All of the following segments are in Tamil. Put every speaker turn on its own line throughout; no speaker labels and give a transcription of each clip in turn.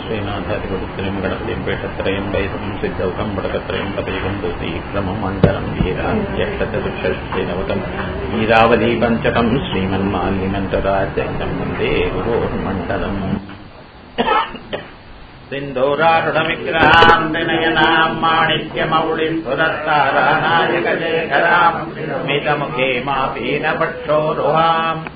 श्रीनाथादिगुरुत्रयम् गणपतिम् पेषत्रयम् वैदम् सिद्धौकम् वडकत्रयम् पदैकम् दूतीक्रमम् मण्डलम् वीरात्यष्टचतुष्षष्टिनवकम् वीरावली पञ्चकम् श्रीमन्माल्यमन्तराजम् वन्दे गुरोर्मण्डलम् सिन्धूरारुणविग्रहाम् विनयनाम् माणिक्यमौलिस्फुरत्तारानायकशेखराम् स्मितमुखे मापीनपक्षोरुहाम्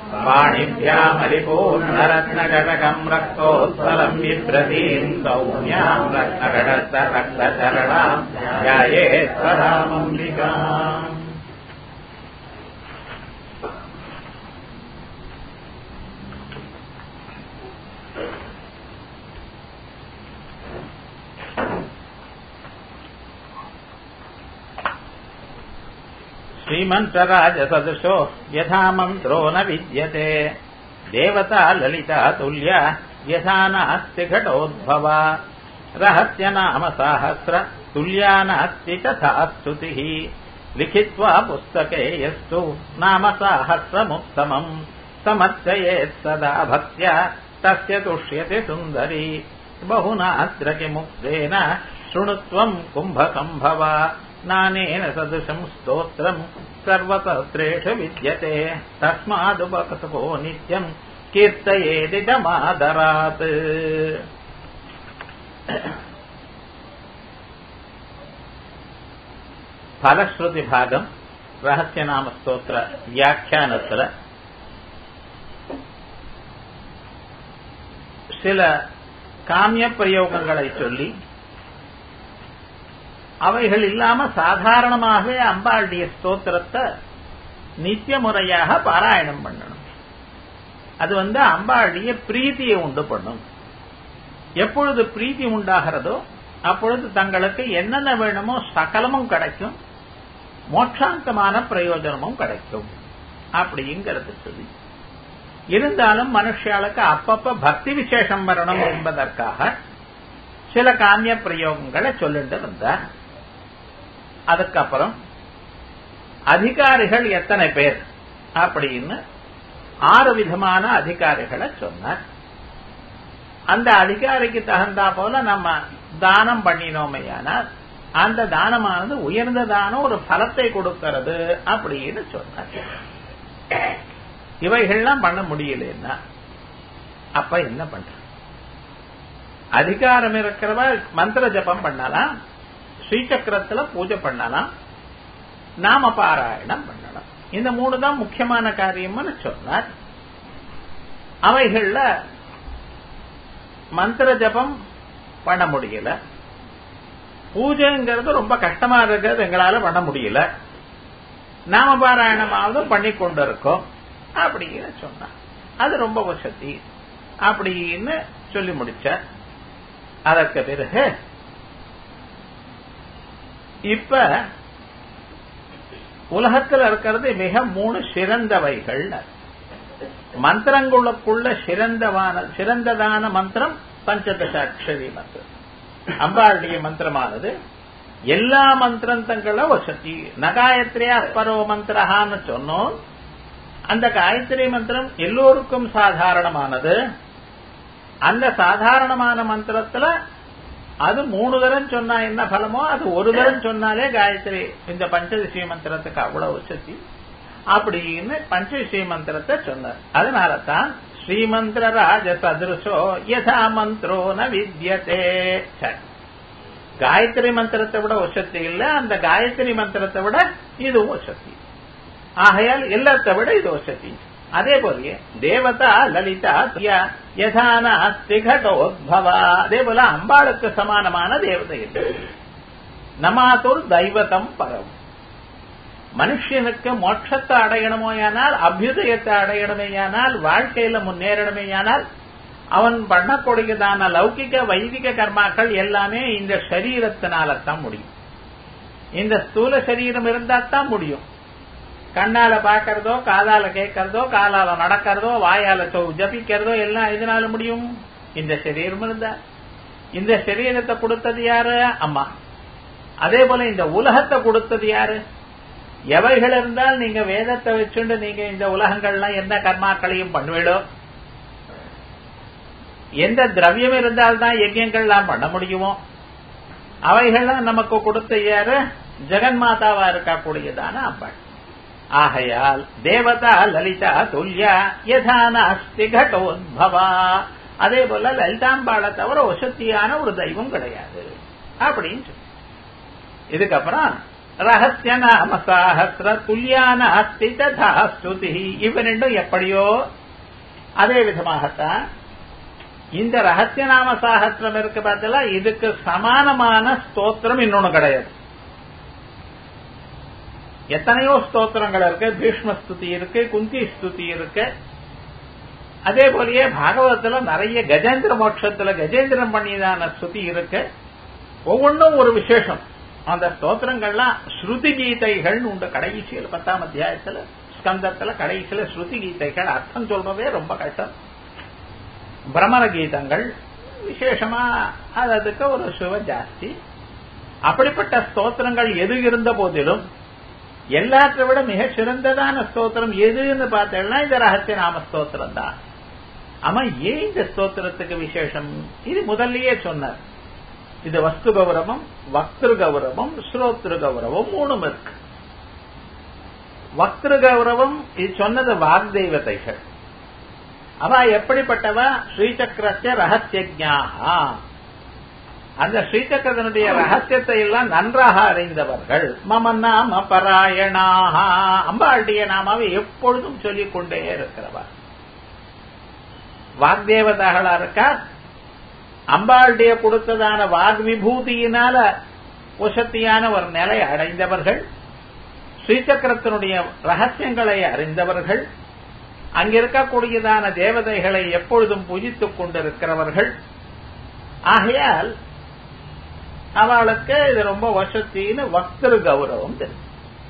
पाणिभ्यामलिपूर्णरत्नघटकम् रक्तोत्पलम् बिभ्रतीम् सौम्याम् रत्नघटस्थ रक्तचरणाम् ध्यायेश्वरामम्बिकाम् श्रीमन्त्रराजसदृशो यथा मन्त्रो न विद्यते देवता ललिता तुल्या यथा नास्ति घटोद्भवा रहस्यनाम साहस्र तुल्या नास्ति तथा स्तुतिः लिखित्वा पुस्तके यस्तु नाम साहस्रमुत्तमम् समर्चयेत् सदा भक्त्या तस्य तुष्यते सुन्दरी बहुनात्र किमुक्तेन शृणुत्वम् कुम्भसम्भव नानेन सदृशम् स्तोत्रम् सर्वतन्त्रेषु विद्यते तस्मादुपकसपो नित्यम् कीर्तयेदिदमादरात् பலஸ்ருதி பாகம் ரகசியநாம ஸ்தோத்திர வியாக்கியானத்துல சில காமிய பிரயோகங்களை சொல்லி அவைகள் இல்லாம சாதாரணமாகவே அம்பாளுடைய ஸ்தோத்திரத்தை நித்திய முறையாக பாராயணம் பண்ணணும் அது வந்து அம்பாளுடைய பிரீத்தியை உண்டு பண்ணும் எப்பொழுது பிரீத்தி உண்டாகிறதோ அப்பொழுது தங்களுக்கு என்னென்ன வேணுமோ சகலமும் கிடைக்கும் மோட்சாந்தமான பிரயோஜனமும் கிடைக்கும் அப்படிங்கிறது சொல்லி இருந்தாலும் மனுஷாளுக்கு அப்பப்ப பக்தி விசேஷம் வரணும் என்பதற்காக சில காமிய பிரயோகங்களை சொல்லிட்டு வந்தார் அதுக்கப்புறம் அதிகாரிகள் எத்தனை பேர் அப்படின்னு ஆறு விதமான அதிகாரிகளை சொன்னார் அந்த அதிகாரிக்கு தகுந்தா போல நம்ம தானம் பண்ணினோமையானால் அந்த தானமானது உயர்ந்த தானம் ஒரு பலத்தை கொடுக்கிறது அப்படின்னு சொன்னார் இவைகள்லாம் பண்ண முடியலன்னா அப்ப என்ன பண்ற அதிகாரம் இருக்கிறவ மந்திர ஜபம் பண்ணலாம் ஸ்ரீசக்கரத்துல பூஜை பண்ணலாம் நாம பாராயணம் பண்ணலாம் இந்த மூணு தான் முக்கியமான காரியம்னு சொன்னார் அவைகள்ல மந்திர ஜபம் பண்ண முடியல பூஜைங்கிறது ரொம்ப கஷ்டமா இருக்கிறது எங்களால பண்ண முடியல நாம பாராயணமாவது பண்ணி கொண்டு இருக்கோம் அப்படின்னு சொன்னார் அது ரொம்ப வசதி அப்படின்னு சொல்லி முடிச்சார் அதற்கு பிறகு இப்ப உலகத்தில் இருக்கிறது மிக மூணு சிறந்தவைகள் மந்திரங்களுக்குள்ள சிறந்தவான சிறந்ததான மந்திரம் பஞ்சதச அக்ஷரி மந்திரம் அம்பாளுடைய மந்திரமானது எல்லா மந்திரங்கள வசதி நகாயத்ரியா பரோ மந்திரஹான்னு சொன்னோம் அந்த காயத்ரி மந்திரம் எல்லோருக்கும் சாதாரணமானது அந்த சாதாரணமான மந்திரத்துல அது மூணு தரம் சொன்னா என்ன பலமோ அது ஒரு தரம் சொன்னாலே காயத்ரி இந்த பஞ்சதிசய மந்திரத்துக்கு அவ்வளவு சக்தி அப்படின்னு பஞ்சவிஷய மந்திரத்தை சொன்னார் அதனால தான் ஸ்ரீமந்திர ராஜ சதுருஷோ யதா மந்திரோ ந வித்யதே காயத்ரி மந்திரத்தை விட வசதி இல்ல அந்த காயத்ரி மந்திரத்தை விட இதுவும் வசதி ஆகையால் எல்லாத்தை விட இது வசதி அதே போலயே தேவதா லலிதா யதான திகட்டோத்பவா அதே போல அம்பாளுக்கு சமானமான தேவதை இல்லை நமாத்தூர் தெய்வதம் பரவும் மனுஷனுக்கு மோட்சத்தை அடையணுமோயானால் அபியுதயத்தை அடையணுமேயானால் வாழ்க்கையில முன்னேறணுமேயானால் அவன் பண்ணக்கூடியதான லௌகிக வைதிக கர்மாக்கள் எல்லாமே இந்த சரீரத்தினால தான் முடியும் இந்த ஸ்தூல சரீரம் இருந்தா தான் முடியும் கண்ணால பாக்கிறதோ காதால கேட்கறதோ காலால நடக்கிறதோ வாயால ஜபிக்கிறதோ எல்லாம் இதனால முடியும் இந்த சரீரம் இருந்தா இந்த சரீரத்தை கொடுத்தது யாரு அம்மா அதே போல இந்த உலகத்தை கொடுத்தது யாரு எவைகள் இருந்தால் நீங்க வேதத்தை வச்சுண்டு நீங்க இந்த உலகங்கள்லாம் என்ன கர்மாக்களையும் பண்ணுவீடோ எந்த திரவியம் இருந்தால்தான் யஜ்யங்கள்லாம் பண்ண முடியுமோ அவைகள்லாம் நமக்கு கொடுத்த யாரு ஜெகன்மாதாவா இருக்கக்கூடியதான அம்பாள் ஆகையால் தேவதா லலிதா துல்யா யதா நாஸ்தி கடோத்பவா அதே போல லலிதாம்பாளை தவிர வசத்தியான ஒரு தெய்வம் கிடையாது அப்படின்னு சொல்லி இதுக்கப்புறம் ரகசிய நாம சாஹசிர துல்யான அஸ்தி ததா ஸ்துதி இவ ரெண்டும் எப்படியோ அதே விதமாகத்தான் இந்த ரகசிய நாம சாகசிரம் இருக்கு பார்த்தீங்களா இதுக்கு சமானமான ஸ்தோத்திரம் இன்னொன்னு கிடையாது எத்தனையோ ஸ்தோத்திரங்கள் இருக்கு பீஷ்ம ஸ்துதி இருக்கு குந்தி ஸ்துதி இருக்கு அதே போலயே பாகவதத்துல நிறைய கஜேந்திர மோட்சத்துல கஜேந்திரம் பண்ணியதான ஸ்துதி இருக்கு ஒவ்வொன்றும் ஒரு விசேஷம் அந்த ஸ்தோத்திரங்கள்லாம் ஸ்ருதி கீதைகள் உண்டு கடைசியில் பத்தாம் அத்தியாயத்துல ஸ்கந்தத்துல கடைசியில ஸ்ருதி கீதைகள் அர்த்தம் சொல்றதே ரொம்ப கஷ்டம் பிரமர கீதங்கள் விசேஷமா அது அதுக்கு ஒரு சுவ ஜாஸ்தி அப்படிப்பட்ட ஸ்தோத்திரங்கள் எது இருந்த போதிலும் எல்லாற்றை விட மிக சிறந்ததான ஸ்தோத்திரம் எதுன்னு பார்த்தேன்னா இந்த ரகசிய நாம ஸ்தோத்திரம் தான் ஆமா ஏன் இந்த ஸ்தோத்திரத்துக்கு விசேஷம் இது முதல்லயே சொன்னார் இது வஸ்து கௌரவம் வக்திரு கௌரவம் ஸ்ரோத்ரு கௌரவம் மூணும் இருக்கு வக்திரு கௌரவம் இது சொன்னது வாக்தெய்வதைகள் அவ எப்படிப்பட்டவ ஸ்ரீசக்கரஸ்ய ரகசியஜாகா அந்த ஸ்ரீசக்கரனுடைய ரகசியத்தை எல்லாம் நன்றாக அறிந்தவர்கள் மம நாம பராயணாக அம்பாளுடைய நாமாவை எப்பொழுதும் சொல்லிக் கொண்டே இருக்கிறவா வாக்தேவதாகளா இருக்கா அம்பாளுடைய கொடுத்ததான வாக் விபூதியினால உசத்தியான ஒரு நிலை அடைந்தவர்கள் ஸ்ரீசக்கரத்தினுடைய ரகசியங்களை அறிந்தவர்கள் அங்கிருக்கக்கூடியதான தேவதைகளை எப்பொழுதும் பூஜித்துக் கொண்டிருக்கிறவர்கள் ஆகையால் அவளுக்கு இது ரொம்ப வசத்தின்னு வக்திரு கௌரவம் தெரியும்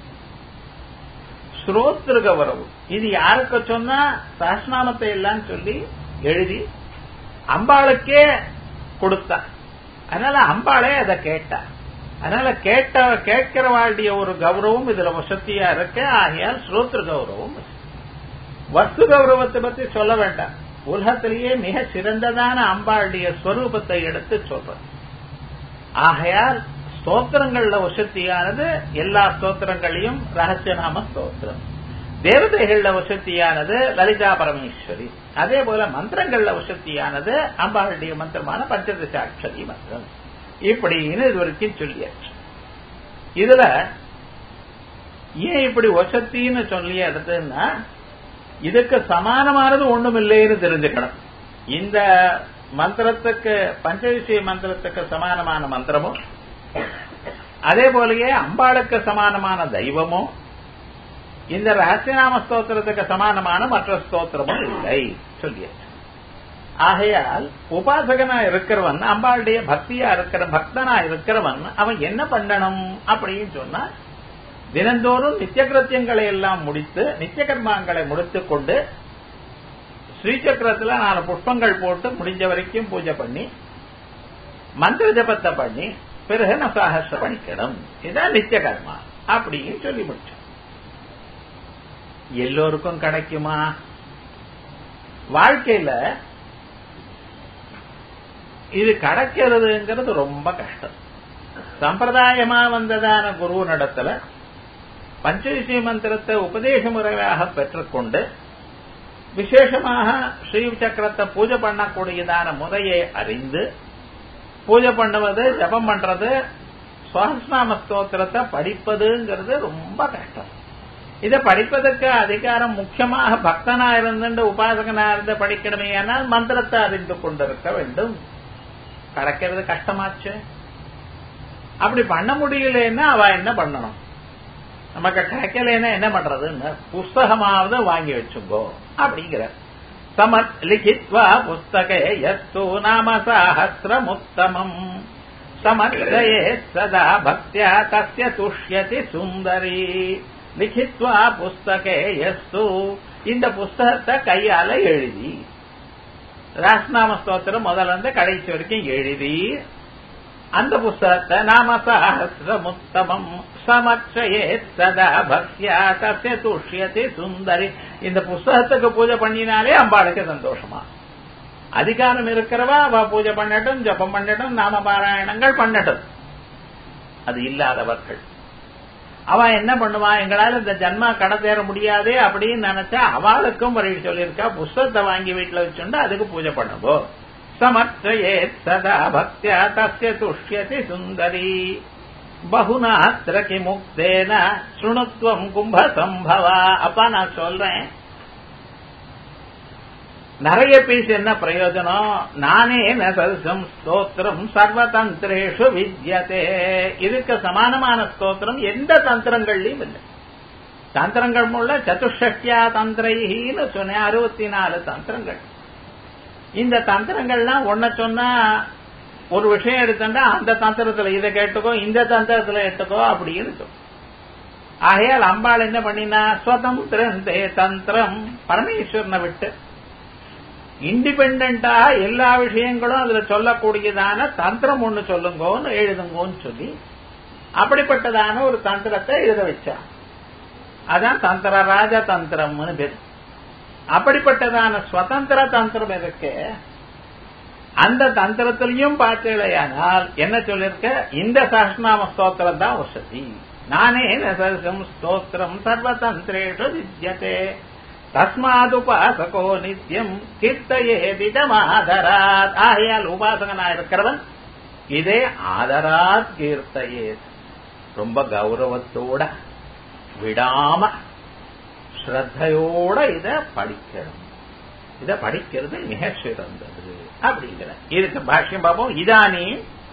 ஸ்ரோத்ரு கௌரவம் இது யாருக்கு சொன்னா சஹஸ்நாமத்தை எல்லாம் சொல்லி எழுதி அம்பாளுக்கே கொடுத்தா அதனால அம்பாளே அதை கேட்டா அதனால கேட்ட கேட்கிறவாளுடைய ஒரு கௌரவம் இதுல வசத்தியா இருக்கு ஆகையால் ஸ்ரோத்ரு கௌரவம் வஸ்து கௌரவத்தை பத்தி சொல்ல வேண்டாம் உலகத்திலேயே மிக சிறந்ததான அம்பாளுடைய ஸ்வரூபத்தை எடுத்து சொல்றது ஆகையால் ஸ்தோத்திரங்கள்ல வசத்தியானது எல்லா ஸ்தோத்திரங்களையும் ரகசியநாம ஸ்தோத்திரம் தேவதைகள்ல வசத்தியானது லலிதா பரமேஸ்வரி அதே போல மந்திரங்கள்ல வசத்தியானது அம்பாளுடைய மந்திரமான பஞ்சதசாட்சரி மந்திரம் இப்படின்னு இது வரைக்கும் சொல்லியாச்சு இதுல ஏன் இப்படி வசத்தின்னு சொல்லி எடுத்ததுன்னா இதுக்கு சமானமானது ஒண்ணும் இல்லைன்னு தெரிஞ்சுக்கணும் இந்த மந்திரத்துக்கு பஞ்சவிஷய மந்திரத்துக்கு சமானமான மந்திரமும் அதே போலயே அம்பாளுக்கு சமானமான தெய்வமும் இந்த ரகசியநாம ஸ்தோத்திரத்துக்கு சமானமான மற்ற ஸ்தோத்திரமும் இல்லை சொல்லியாச்சு ஆகையால் உபாசகனா இருக்கிறவன் அம்பாளுடைய பக்தியா இருக்கிற பக்தனா இருக்கிறவன் அவன் என்ன பண்ணணும் அப்படின்னு சொன்னா தினந்தோறும் நித்திய கிருத்தியங்களை எல்லாம் முடித்து நித்திய கர்மாங்களை முடித்துக் கொண்டு ஸ்ரீசக்கரத்துல நாலு புஷ்பங்கள் போட்டு முடிஞ்ச வரைக்கும் பூஜை பண்ணி மந்திர ஜபத்தை பண்ணி பிறகு நசாகச பண்ணிக்கணும் இதான் நித்திய கர்மா அப்படின்னு சொல்லி முடிச்சோம் எல்லோருக்கும் கிடைக்குமா வாழ்க்கையில இது கிடைக்கிறதுங்கிறது ரொம்ப கஷ்டம் சம்பிரதாயமா வந்ததான குரு நடத்தல பஞ்சவிஷய மந்திரத்தை உபதேச முறையாக பெற்றுக்கொண்டு விசேஷமாக ஸ்ரீ சக்கரத்தை பூஜை பண்ணக்கூடியதான முறையை அறிந்து பூஜை பண்ணுவது ஜபம் பண்றது சுவாசநாம ஸ்தோத்திரத்தை படிப்பதுங்கிறது ரொம்ப கஷ்டம் இதை படிப்பதற்கு அதிகாரம் முக்கியமாக பக்தனா இருந்து உபாசகனா இருந்து படிக்கணுமே ஆனால் மந்திரத்தை அறிந்து கொண்டிருக்க வேண்டும் கிடைக்கிறது கஷ்டமாச்சு அப்படி பண்ண முடியலன்னா அவ என்ன பண்ணணும் நமக்கு கிடைக்கலன்னா என்ன பண்றதுன்னு புஸ்தகமாவது வாங்கி வச்சுங்கோ அப்படிங்கிற சமத் லிகித்வா புஸ்தகே எஸ்து நாம சாஹசிரமுத்தமம் சமர்த்தயே சதா பக்தியா தஸ்ய துஷ்யதி சுந்தரி லிகித்வா புஸ்தகே எஸ்து இந்த புஸ்தகத்தை கையால எழுதி ராஸ்நாம ஸ்தோத்திரம் முதல்ல இருந்து கடைசி வரைக்கும் எழுதி அந்த புஸ்தகத்தை நாம சஹசிரமுத்தமம் சமட்சயே சதா பக்தியா தஸ்ய துஷ்யதி சுந்தரி இந்த புஸ்தகத்துக்கு பூஜை பண்ணினாலே அம்பாளுக்கு சந்தோஷமா அதிகாரம் இருக்கிறவா அவ பூஜை பண்ணட்டும் ஜபம் பண்ணட்டும் நாம பாராயணங்கள் பண்ணட்டும் அது இல்லாதவர்கள் அவ என்ன பண்ணுவா எங்களால இந்த ஜன்மா கடை தேர முடியாதே அப்படின்னு நினைச்சா அவளுக்கும் வழி சொல்லியிருக்கா புஸ்தகத்தை வாங்கி வீட்டுல வச்சுண்டு அதுக்கு பூஜை பண்ணுவோ சமர்த்தயே சதா பக்தியா தஸ்ய துஷ்யதி சுந்தரி பகுநாத்திர கிமுக்தேன சுணுத்வம் கும்ப சம்பவா அப்பா நான் சொல்றேன் நிறைய பேசி என்ன பிரயோஜனம் நானே நசம் ஸ்தோத்திரம் சர்வதந்திரேஷு வித்யதே இதுக்கு சமானமான ஸ்தோத்திரம் எந்த தந்திரங்கள்லயும் இல்லை தந்திரங்கள் முள்ள சதுஷஷ்டியா தந்திரைன்னு சொன்னேன் அறுபத்தி நாலு தந்திரங்கள் இந்த தந்திரங்கள்லாம் ஒன்ன சொன்னா ஒரு விஷயம் எடுத்தா அந்த தந்திரத்துல இதை கேட்டுக்கோ இந்த தந்திரத்துல எடுத்துக்கோ அப்படின்னு சொல்லும் ஆகையால் அம்பாள் என்ன பண்ணினா ஸ்வதந்திரம் தே தந்திரம் பரமேஸ்வரனை விட்டு இண்டிபெண்டா எல்லா விஷயங்களும் அதுல சொல்லக்கூடியதான தந்திரம் ஒண்ணு சொல்லுங்கோன்னு எழுதுங்கோன்னு சொல்லி அப்படிப்பட்டதான ஒரு தந்திரத்தை எழுத வச்சான் அதான் தந்திர ராஜ தந்திரம்னு பேர் அப்படிப்பட்டதான சுதந்திர தந்திரம் இருக்கு அந்த தந்திரத்திலையும் பார்த்தீங்களேயானால் என்ன சொல்லிருக்க இந்த சஹஸ்நாம ஸ்தோத்திரம் தான் வசதி நானே நசம் ஸ்தோத்திரம் சர்வதந்திரேஷு வித்யதே தஸ்மாதுபாசகோ நித்தியம் கீர்த்தயேதிதமாதராத் ஆகையால் உபாசகனா இருக்கிறவன் இதே ஆதராத் கீர்த்தையே ரொம்ப கௌரவத்தோட விடாம ஸ்ரத்தையோட இத படிக்கணும் இத படிக்கிறது மிக சிறந்தது அப்படிங்கிற இதுக்கு பாஷ்யம் பார்ப்போம் இதானி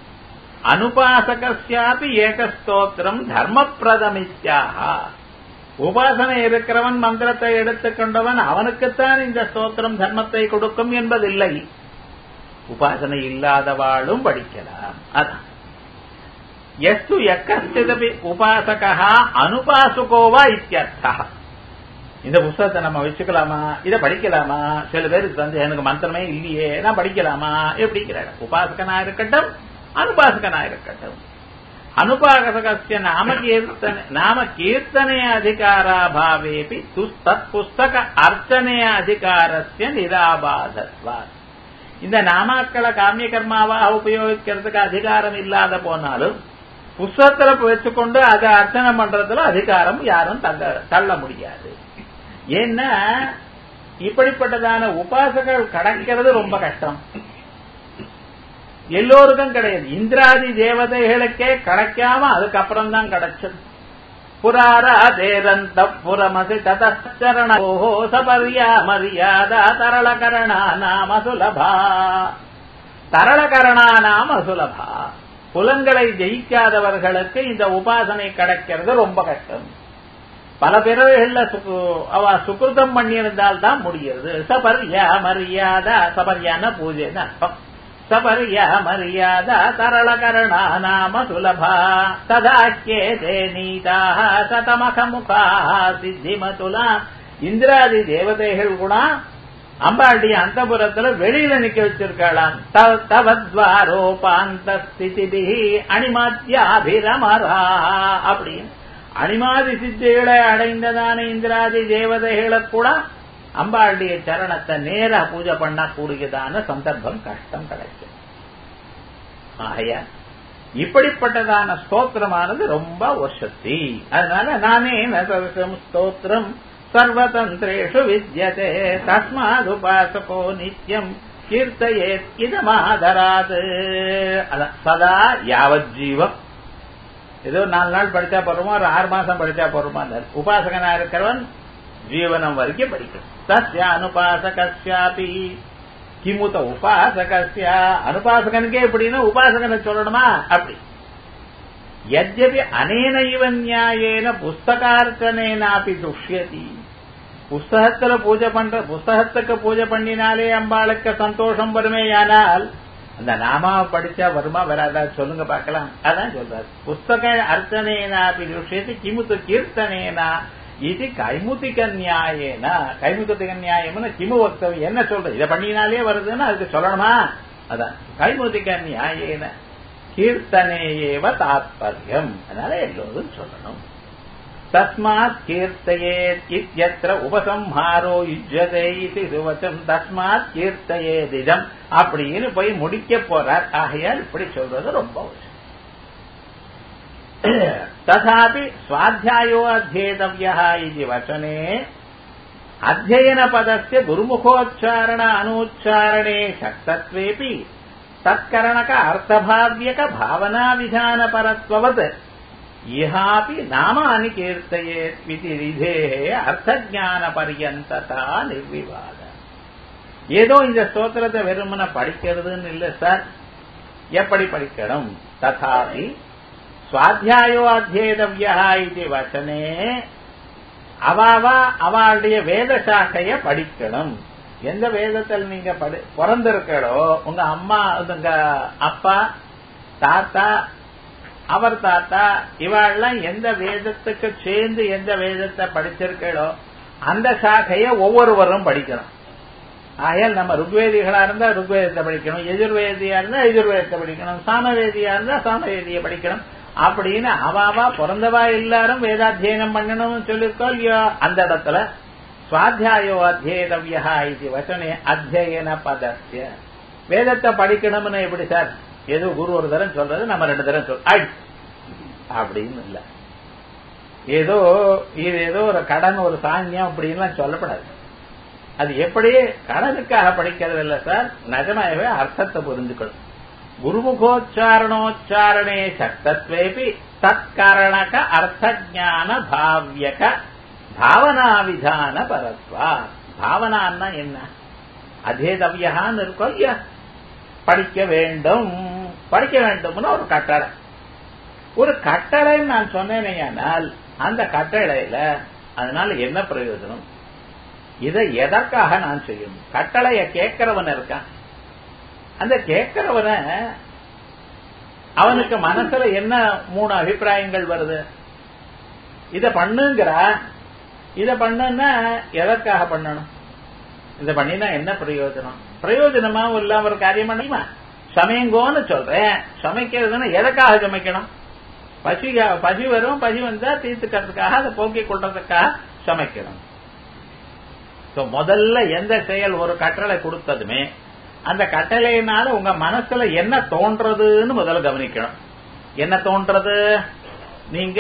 அனுபாசகாபி ஏகஸ்தோத்திரம் தர்மப்பிரதமித்யாக உபாசனை இருக்கிறவன் மந்திரத்தை எடுத்துக்கொண்டவன் அவனுக்குத்தான் இந்த ஸ்தோத்திரம் தர்மத்தை கொடுக்கும் என்பதில்லை உபாசனை இல்லாதவாளும் படிக்கலாம் அதான் எஸ்து எக்கச்சிதபி உபாசகா அனுபாசுகோவா இத்தியர்த்தா இந்த புஸ்தகத்தை நம்ம வச்சுக்கலாமா இதை படிக்கலாமா சில பேருக்கு வந்து எனக்கு மந்திரமே இல்லையே நான் படிக்கலாமா எப்படிங்கிறாங்க உபாசகனா இருக்கட்டும் அனுபாசகனா இருக்கட்டும் அனுபாசகஸ்ய நாம கீர்த்தன நாம கீர்த்தனே அதிகாராபாவேபி தத் புஸ்தக அர்ச்சனே அதிகாரஸ்ய நிராபாதத்வா இந்த நாமாக்களை காமிய கர்மாவாக உபயோகிக்கிறதுக்கு அதிகாரம் இல்லாத போனாலும் புஸ்தகத்துல வச்சுக்கொண்டு அதை அர்ச்சனை பண்றதுல அதிகாரம் யாரும் தள்ள தள்ள முடியாது ஏன்னா இப்படிப்பட்டதான உபாசகள் கிடைக்கிறது ரொம்ப கஷ்டம் எல்லோருக்கும் கிடையாது இந்திராதி தேவதைகளுக்கே கிடைக்காம அதுக்கப்புறம் தான் கிடைச்சது புராராதேரந்த புரமசி ததச்சரண ஓஹோ சபர்யா மரியாதா தரளகரணா நாம சுலபா தரளகரணா நாம சுலபா புலன்களை ஜெயிக்காதவர்களுக்கு இந்த உபாசனை கிடைக்கிறது ரொம்ப கஷ்டம் பல பிறவைகள்ல அவ சுகிருதம் பண்ணியிருந்தால் தான் முடியுது சபர்யா மரியாதா சபர்யான பூஜைன்னு அர்த்தம் சபர்யா மரியாதா தரளகரணா நாம சுலபா ததாக்கியே நீதாக சதமகமுகா சித்திமதுலா இந்திராதி தேவதைகள் கூட அம்பாண்டி அந்தபுரத்துல வெளியில நிக்க வச்சிருக்கலாம் தவத்வாரோபாந்த ஸ்திதி அணிமாத்தியாபிரமரா அப்படின்னு அணிமாதி சித்திகளை அடைந்ததான இந்திராதி தேவதைகளை கூட அம்பாளுடைய சரணத்தை நேரா பூஜை பண்ண கூடியதான சந்தர்ப்பம் கஷ்டம் கிடைக்கும் ஆகையா இப்படிப்பட்டதான ஸ்தோத்திரமானது ரொம்ப வசதி அதனால நானே நசம் ஸ்தோத்திரம் சர்வதந்திரேஷு வித்யதே தஸ்மாத் உபாசகோ நித்தியம் கீர்த்தையே இதமாதராது சதா யாவத் ஜீவம் ஏதோ நாலு நாள் படிச்சா போறோமோ ஒரு ஆறு மாசம் படிச்சா போறோமா உபாசகனா இருக்கிறவன் ஜீவனம் வரைக்கும் படிக்கணும் தஸ்ய அனுபாசகாபி கிமுத உபாசகஸ்ய அனுபாசகனுக்கே எப்படின்னா உபாசகனை சொல்லணுமா அப்படி யத்யபி அனேன இவ நியாயேன புஸ்தகார்ச்சனேனாப்பி துஷ்யதி புஸ்தகத்துல பூஜை பண்ற புஸ்தகத்துக்கு பூஜை பண்ணினாலே அம்பாளுக்கு சந்தோஷம் வருமேயானால் அந்த நாமாவை படிச்சா வருமா வராதா சொல்லுங்க பார்க்கலாம் அதான் சொல்றாரு புஸ்தக அர்ச்சனேனாப்பி துஷ்யதி கிமுத்து கீர்த்தனேனா இது கைமுத்திக நியாயேனா கைமுத்திக நியாயம்னு கிமு வக்தவியம் என்ன சொல்றது இதை பண்ணினாலே வருதுன்னு அதுக்கு சொல்லணுமா அதான் கைமுத்திக நியாயேன கீர்த்தனேயேவ தாத்பரியம் அதனால எல்லோரும் சொல்லணும் தஸ்மாத் கீர்த்தயேத் இத்யத்ர உபசம்ஹாரோ யுஜ்யதே இது சுவச்சம் தஸ்மாத் கீர்த்தயேதிதம் அப்படின்னு போய் முடிக்க போறார் ஆகையால் இப்படி சொல்றது ரொம்ப அவசியம் तथापि स्वाध्यायो अध्येतव्यः इति वचने अध्ययनपदस्य गुरुमुखोच्चारण अनूच्चारणे शक्तत्वेऽपि तत्करणक अर्थभाव्यक भावनाविधानपरत्ववत् इहापि नामानि कीर्तयेत् इति विधेः அர்த்தஜானபரியந்ததா நிர்விவாத ஏதோ இந்த ஸ்தோத்திரத்தை வெறுமன படிக்கிறதுன்னு இல்ல சார் எப்படி படிக்கணும் ததாபி சுவாத்தியாயோ அத்தியேதவியா இது வச்சனே அவாவா அவளுடைய வேத சாக்கைய படிக்கணும் எந்த வேதத்தில் நீங்க படி பிறந்திருக்கோ உங்க அம்மா உங்க அப்பா தாத்தா அவர் தாத்தா இவாள்லாம் எந்த வேதத்துக்கு சேர்ந்து எந்த வேதத்தை படிச்சிருக்கோ அந்த சாக்கைய ஒவ்வொருவரும் படிக்கணும் ஆகையால் நம்ம ருக்வேதிகளா இருந்தா ருக்வேதத்தை படிக்கணும் எதிர்வேதியா இருந்தா எதிர்வேதத்தை படிக்கணும் சாமவேதியா இருந்தா சாமவேதியை படிக்கணும் அப்படின்னு அவாவா பிறந்தவா எல்லாரும் வேதாத்தியனம் பண்ணணும்னு சொல்லியிருக்கோம் இல்லையோ அந்த இடத்துல சுவாத்தியாயோ அத்தியேதவியா இது வச்சனே அத்தியன பதத்திய வேதத்தை படிக்கணும்னு எப்படி சார் ஏதோ குரு ஒரு தரம் சொல்றது நம்ம ரெண்டு தரம் சொல் ஆயிடுச்சு அப்படின்னு இல்ல ஏதோ இது ஏதோ ஒரு கடன் ஒரு சாங்கியம் அப்படின்லாம் சொல்லப்படாது அது எப்படி கடனுக்காக படிக்கிறது இல்ல சார் நிஜமாகவே அர்த்தத்தை புரிஞ்சுக்கணும் குருமுகோச்சாரணோச்சாரணே சக்தத்வேபி தற்கரணக அர்த்தஜான பாவ்யக பாவனா விதான பரத்வா பாவனான்னா என்ன அதேதவியான்னு இருக்கும் இல்லையா படிக்க வேண்டும் படிக்க வேண்டும்னு ஒரு கட்டளை ஒரு கட்டளைன்னு நான் சொன்னேனேயானால் அந்த கட்டளையில அதனால என்ன பிரயோஜனம் இதை எதற்காக நான் செய்யணும் கட்டளைய கேட்கிறவன் இருக்கான் அந்த கேட்கிறவன அவனுக்கு மனசுல என்ன மூணு அபிப்பிராயங்கள் வருது இத பண்ணுங்கிறா இத பண்ணுன்னா எதற்காக பண்ணணும் இத பண்ணினா என்ன பிரயோஜனம் பிரயோஜனமா இல்லாம ஒரு காரியம் பண்ணுமா சமையங்கோன்னு சொல்றேன் சமைக்கிறதுன்னா எதற்காக சமைக்கணும் பசி பசி வரும் பசி வந்தா தீர்த்துக்கிறதுக்காக அதை போக்கிக் கொள்றதுக்காக சமைக்கணும் முதல்ல எந்த செயல் ஒரு கட்டளை கொடுத்ததுமே அந்த கட்டளையினால உங்க மனசுல என்ன தோன்றதுன்னு முதல்ல கவனிக்கணும் என்ன தோன்றது நீங்க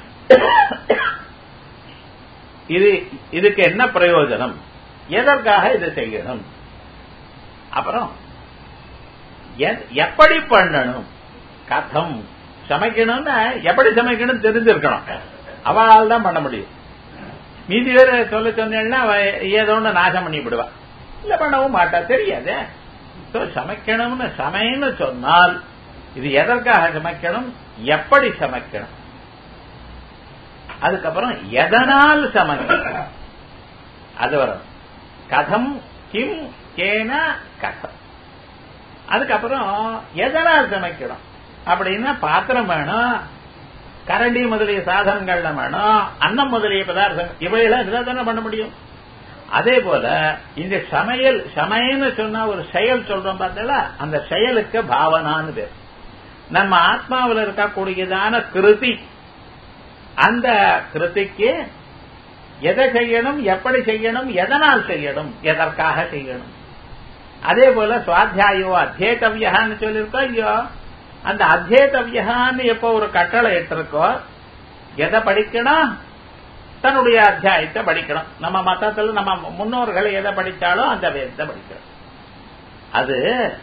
இது இதுக்கு என்ன பிரயோஜனம் எதற்காக இதை செய்யணும் அப்புறம் எப்படி பண்ணணும் கதம் சமைக்கணும்னா எப்படி சமைக்கணும் தெரிஞ்சிருக்கணும் அவளால் தான் பண்ண முடியும் மீதி பேர் சொல்ல சொன்னா ஏதோ ஒன்று நாசம் பண்ணி விடுவா இல்ல பண்ணவும் மாட்டா தெரியாது சமைக்கணும்னு சமைன்னு சொன்னால் இது எதற்காக சமைக்கணும் எப்படி சமைக்கணும் அதுக்கப்புறம் எதனால் சமைக்கணும் அது வரும் கதம் கிம் கேன கதம் அதுக்கப்புறம் எதனால் சமைக்கணும் அப்படின்னா பாத்திரம் வேணும் கரண்டி முதலிய சாதனங்கள்ல வேணும் அன்னம் முதலிய பதார்த்தங்கள் இவையெல்லாம் இதுதான் தானே பண்ண முடியும் அதே போல இந்த சமையல் சமையல்னு சொன்னா ஒரு செயல் சொல்றோம் பார்த்தல அந்த செயலுக்கு பாவனான்னு பேர் நம்ம ஆத்மாவில் இருக்கக்கூடியதான கிருதி அந்த கிருதிக்கு எதை செய்யணும் எப்படி செய்யணும் எதனால் செய்யணும் எதற்காக செய்யணும் அதே போல சுவாத்தியாயோ அத்தியேதவியான்னு சொல்லியிருக்கோம் ஐயோ அந்த அத்தியேதவியான்னு எப்போ ஒரு கட்டளை இட்டிருக்கோ எதை படிக்கணும் தன்னுடைய அத்தியாயத்தை படிக்கணும் நம்ம மதத்தில் நம்ம முன்னோர்கள் எதை படித்தாலும் அந்த வேதத்தை படிக்கணும் அது